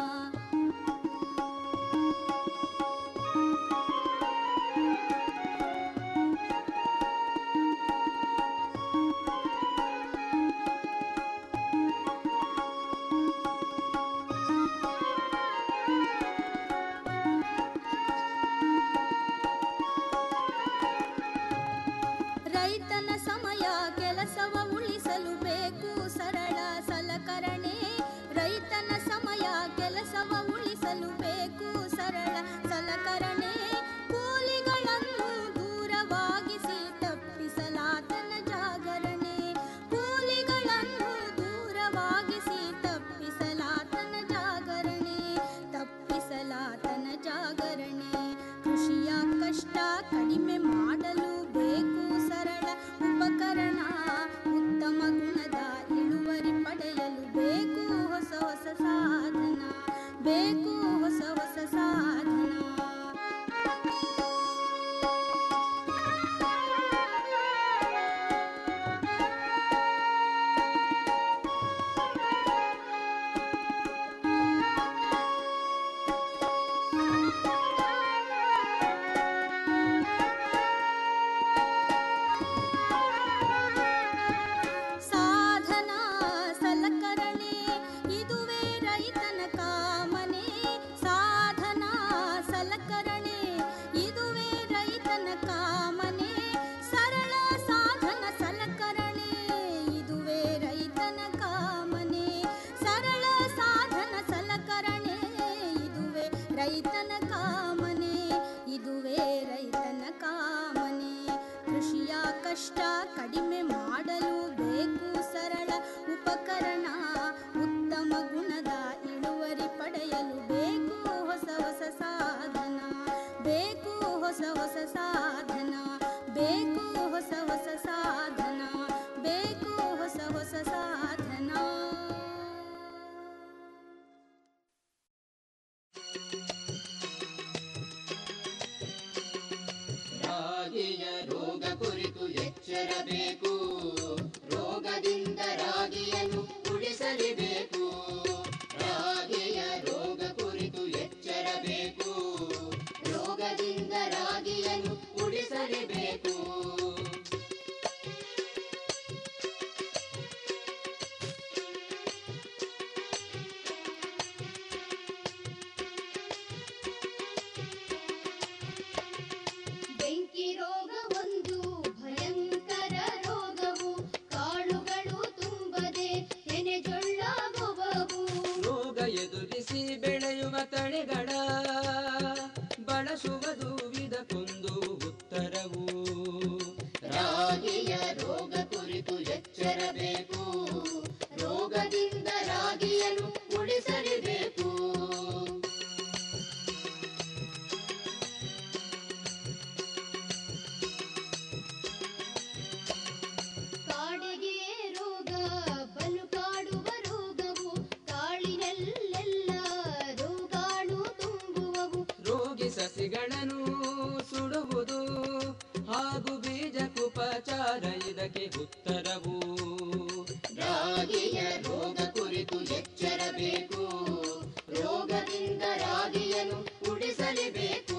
O: ರೈತನ ಸಮಯ ಕೆಲಸವ ಉಳಿಸಲು ಬೇಕು ಸರಳ ಸಲಕರಣೆ ರೈತನ ಸಮಯ ಕೆಲಸವ ಉಳಿಸಲು ಬೇಕು ಸರಳ ಸಲಕರಣೆ ಕೂಲಿಗಳನ್ನು ದೂರವಾಗಿಸಿ ತಪ್ಪಿಸಲಾತನ ಜಾಗರಣೆ ಕೂಲಿಗಳನ್ನು ದೂರವಾಗಿಸಿ ತಪ್ಪಿಸಲಾತನ ಜಾಗರಣೆ ತಪ್ಪಿಸಲಾತನ ಜಾಗರಣೆ ಕೃಷಿಯ ಕಷ್ಟ ಕಡಿಮೆ ಮಾಡಲು ಬೇಕು ಸರಳ ಉಪಕರಣ ಉತ್ತಮ ಗುಣದ ಇಳುವರಿ ಪಡೆಯಲು ಬೇಕು ಹೊಸ ಹೊಸ ಸಾಧನ ಬೇಕು ಹೊಸ ಹೊಸ ಸಾಧನ ಸಾಧನ ಸಲಕರಣೆ ಇದುವೇ ರೈತನ ಕಾಮನೆ ಸಾಧನ ಸಲಕರಣೆ ಇದುವೇ ರೈತನ ಕಾಮನೆ ಸರಳ ಸಾಧನ ಸಲಕರಣೆ ಇದುವೇ ರೈತನ ಕಾಮನೆ ಸರಳ ಸಾಧನ ಸಲಕರಣೆ ಇದುವೇ ರೈತನ ಕಾಮನೆ ಇದುವೇ ರೈತನ ಕಾಮನೆ ಕೃಷಿಯ ಕಷ್ಟ ಕಡಿಮೆ ಮಾಡಲು ಬೇಕು ಸರಳ ಉಪಕರಣ ಉತ್ತಮ ಗುಣದ ಇಳುವರಿ ಪಡೆಯಲು ಬೇಕು ಹೊಸ ಹೊಸ ಸಾಧನ ಬೇಕು ಹೊಸ ಹೊಸ ಸಾಧನ ಬೇಕು ಹೊಸ ಹೊಸ ಸಾಧನ ಬೇಕು ಹೊಸ ಹೊಸ ಸಾಧನ
L: ರಾಗಿಯ ರೋಗ ಕುರಿತು ಎಚ್ಚರಬೇಕು ರೋಗದಿಂದ ರಾಗಿಯನ್ನು ಉಳಿಸಲೇಬೇಕು ರಾಗಿಯ ರೋಗ ಕುರಿತು ಎಚ್ಚರಬೇಕು ರೋಗದಿಂದ ರಾಗಿಯನ್ನು ಉಳಿಸಲೇಬೇಕು
N: ಬೆಂಕಿ ರೋಗ ಒಂದು ಭಯಂಕರ ರೋಗ
M: ಕೀಟಗಳನ್ನು ಸುಡುವುದು ಹಾಗೂ ಬೀಜಕ್ಕುಪಚಾರ ಇದಕ್ಕೆ ಉತ್ತರವು
L: ರಾಗಿಯ ರೋಗ ಕುರಿತು ಎಚ್ಚರಬೇಕು ರೋಗದಿಂದ ರಾಗಿಯನ್ನು ಉಳಿಸಲೇಬೇಕು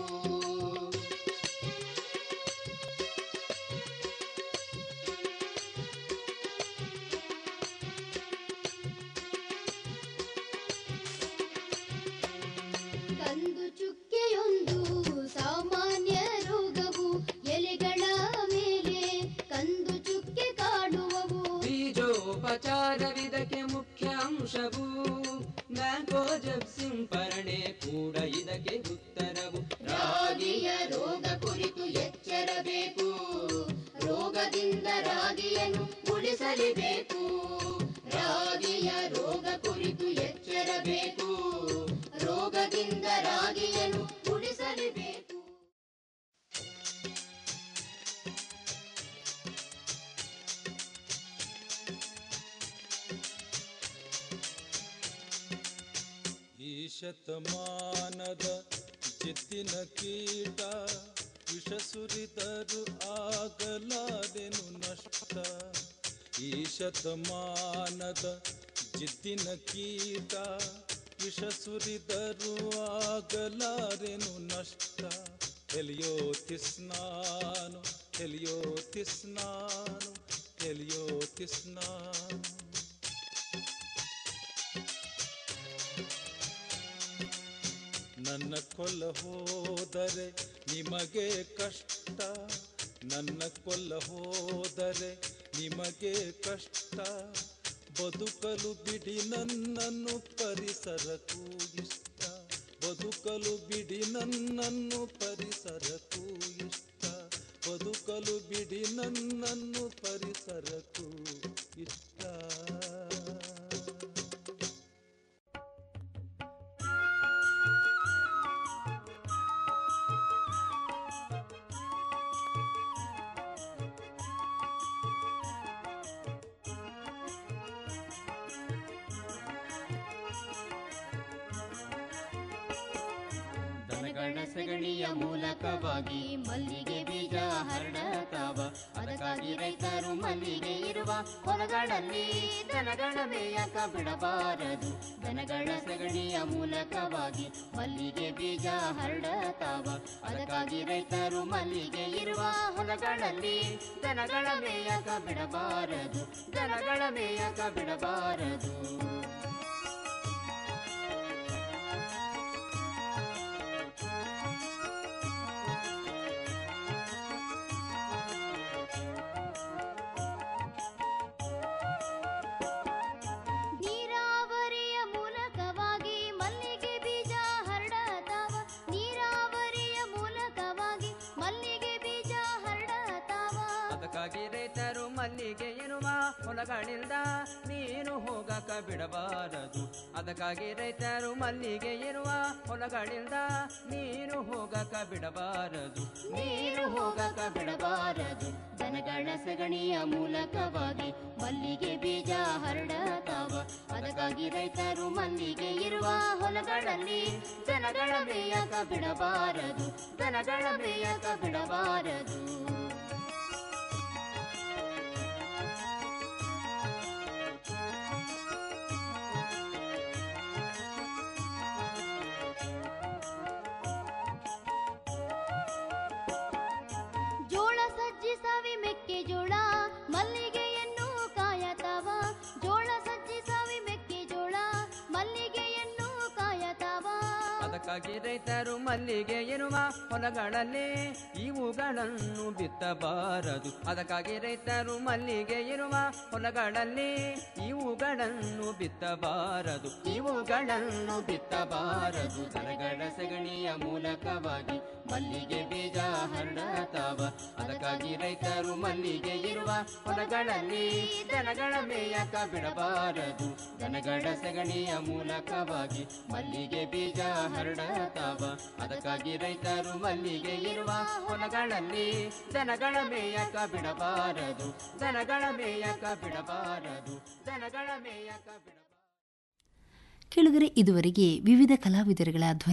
L: ಕಂದು ಚುಕ್ಕೆಯೊಂದು ಸಾಮಾನ್ಯ ರೋಗವು ಎಲೆಗಳ ಮೇಲೆ ಕಂದು ಚುಕ್ಕೆ ಕಾಡುವವು
M: ಬೀಜೋಪಚಾರವಿದಕ್ಕೆ ಮುಖ್ಯ ಅಂಶವು ಮ್ಯಾಂಗೋಜಬ್ ಸಿಂಪರಣೆ ಕೂಡ ಇದಕ್ಕೆ ಉತ್ತರವು
L: ರಾಗಿಯ ರೋಗ ಕುರಿತು ಎಚ್ಚರಬೇಕು ರೋಗದಿಂದ ರಾಗಿಯನ್ನು ಉಳಿಸಲೇಬೇಕು ರಾಗಿಯ ರೋಗ ಕುರಿತು ಎಚ್ಚರಬೇಕು ರೋಗದಿಂದ ರಾಗಿಯನ್ನು ಉಳಿಸಲೇಬೇಕು
P: ಈ ಶತಮಾನದ ಜಿದ್ದಿನ ಕೀಟ ವಿಷ ಸುರಿದರು ಆಗಲಾದೆನು ನಷ್ಟ ಈ ಶತಮಾನದ ಜಿದ್ದಿನ ಕೀಟ ವಿಷ ಸುರಿದರು ಆಗಲಾರೆನು ನಷ್ಟ ಎಲಿಯೋ ತಿಸ್ನಾನು ಎಲಿಯೋ ತಿಸ್ನಾನು ಎಲಿಯೋ ತಿಸ್ನಾನು ನನ್ನ ಕೊಲ್ಲ ಹೋದರೆ ನಿಮಗೆ ಕಷ್ಟ ನನ್ನ ಕೊಲ್ಲ ಹೋದರೆ ನಿಮಗೆ ಕಷ್ಟ ಬದುಕಲು ಬಿಡಿ ನನ್ನನ್ನು ಪರಿಸರಕ್ಕೂ ಇಷ್ಟ ಬದುಕಲು ಬಿಡಿ ನನ್ನನ್ನು ಪರಿಸರಕ್ಕೂ ಇಷ್ಟ ಬದುಕಲು ಬಿಡಿ ನನ್ನನ್ನು ಪರಿಸರಕ್ಕೂ ಇಷ್ಟ
L: ದನಗಳ ಸಗಣಿಯ ಮೂಲಕವಾಗಿ ಮಲ್ಲಿಗೆ ಬೀಜ ಹರಡತಾವ ಅದಕ್ಕಾಗಿ ರೈತರು ಮಲ್ಲಿಗೆ ಇರುವ ಹೊಲಗಳಲ್ಲಿ ದನಗಳ ಮೇಯಕ ಬಿಡಬಾರದು ದನಗಳ ಸಗಣಿಯ ಮೂಲಕವಾಗಿ ಮಲ್ಲಿಗೆ ಬೀಜ ಹರಡತಾವ ಅದಕ್ಕಾಗಿ ರೈತರು ಮಲ್ಲಿಗೆ ಇರುವ ಹೊಲಗಳಲ್ಲಿ ದನಗಳ ಮೇಯಕ ಬಿಡಬಾರದು ದನಗಳ ಮೇಯಕ ಬಿಡಬಾರದು ನೀರಾವರಿಯ ಮೂಲಕವಾಗಿ ಮಲ್ಲಿಗೆ ಬೀಜ ಹರಡತಾವ ನೀರಾವರಿಯ ಮೂಲಕವಾಗಿ ಮಲ್ಲಿಗೆ ಬೀಜ ಹರಡತಾವ
M: ಅದಕ್ಕಾಗಿ ರೈತರು ಮಲ್ಲಿಗೆ ಎನ್ನುವ ಹೊಲಗಳಿಂದ ನೀನು ಹೋಗಕ ಬಿಡಬಾರದು ಅದಕ್ಕಾಗಿ ರೈತರು ಮಲ್ಲಿಗೆ ಇರುವ ಹೊಲಗಳಿಂದ ನೀನು ಹೋಗಕ ಬಿಡಬಾರದು
L: ನೀರು ಹೋಗಕ ಬಿಡಬಾರದು ದನಗಳ ಸಗಣಿಯ ಮೂಲಕವಾಗಿ ಮಲ್ಲಿಗೆ ಬೀಜ ಹರಡತಾವ ಅದಕ್ಕಾಗಿ ರೈತರು ಮಲ್ಲಿಗೆ ಇರುವ ಹೊಲಗಳಲ್ಲಿ ದನಗಳ ಮೇಯಕ ಬಿಡಬಾರದು ದನಗಳ ಮೇಯಕ ಬಿಡಬಾರದು ಜೋಳ ಸಜ್ಜಿ ಸಾವಿ ಮೆಕ್ಕೆಜೋಳ ಮಲ್ಲಿಗೆಯನ್ನು ಕಾಯತಾವ ಜೋಳ ಸಜ್ಜಿ ಸಾವಿ ಮೆಕ್ಕೆಜೋಳ ಮಲ್ಲಿಗೆಯನ್ನು ಕಾಯತಾವ
M: ಅದಕ್ಕಾಗಿ ರೈತರು ಮಲ್ಲಿಗೆ ಎನ್ನುವ ಹೊಲಗಳಲ್ಲಿ ಇವುಗಳನ್ನು ಬಿತ್ತಬಾರದು ಅದಕ್ಕಾಗಿ ರೈತರು ಮಲ್ಲಿಗೆ ಇರುವ ಹೊಲಗಳಲ್ಲಿ ಇವುಗಳನ್ನು ಬಿತ್ತಬಾರದು ಇವುಗಳನ್ನು ಬಿತ್ತಬಾರದು ದನಗಳ ಸಗಣಿಯ ಮೂಲಕವಾಗಿ ಮಲ್ಲಿಗೆ ಬೀಜ ಹರಡತಾವ ಅದಕ್ಕಾಗಿ ರೈತರು ಮಲ್ಲಿಗೆ ಇರುವ ಹೊಲಗಳಲ್ಲಿ ದನಗಳ ಮೇಯಕ ಬಿಡಬಾರದು ದನಗಳ ಸಗಣಿಯ ಮೂಲಕವಾಗಿ ಮಲ್ಲಿಗೆ ಬೀಜ ಹರಡತಾವ ಅದಕ್ಕಾಗಿ ರೈತರು ಮಲ್ಲಿಗೆ ಇರುವ ಹೊಲಗಳಲ್ಲಿ ದನಗಳ ಮೇಯಕ ಬಿಡಬಾರದು ದನಗಳ ಮೇಯಕ ಬಿಡಬಾರದು ದನಗಳ ಮೇಯಕ ಬಿಡ
H: ಕೆಳಗರೆ ಇದುವರೆಗೆ ವಿವಿಧ ಕಲಾವಿದರುಗಳ ಧ್ವನಿ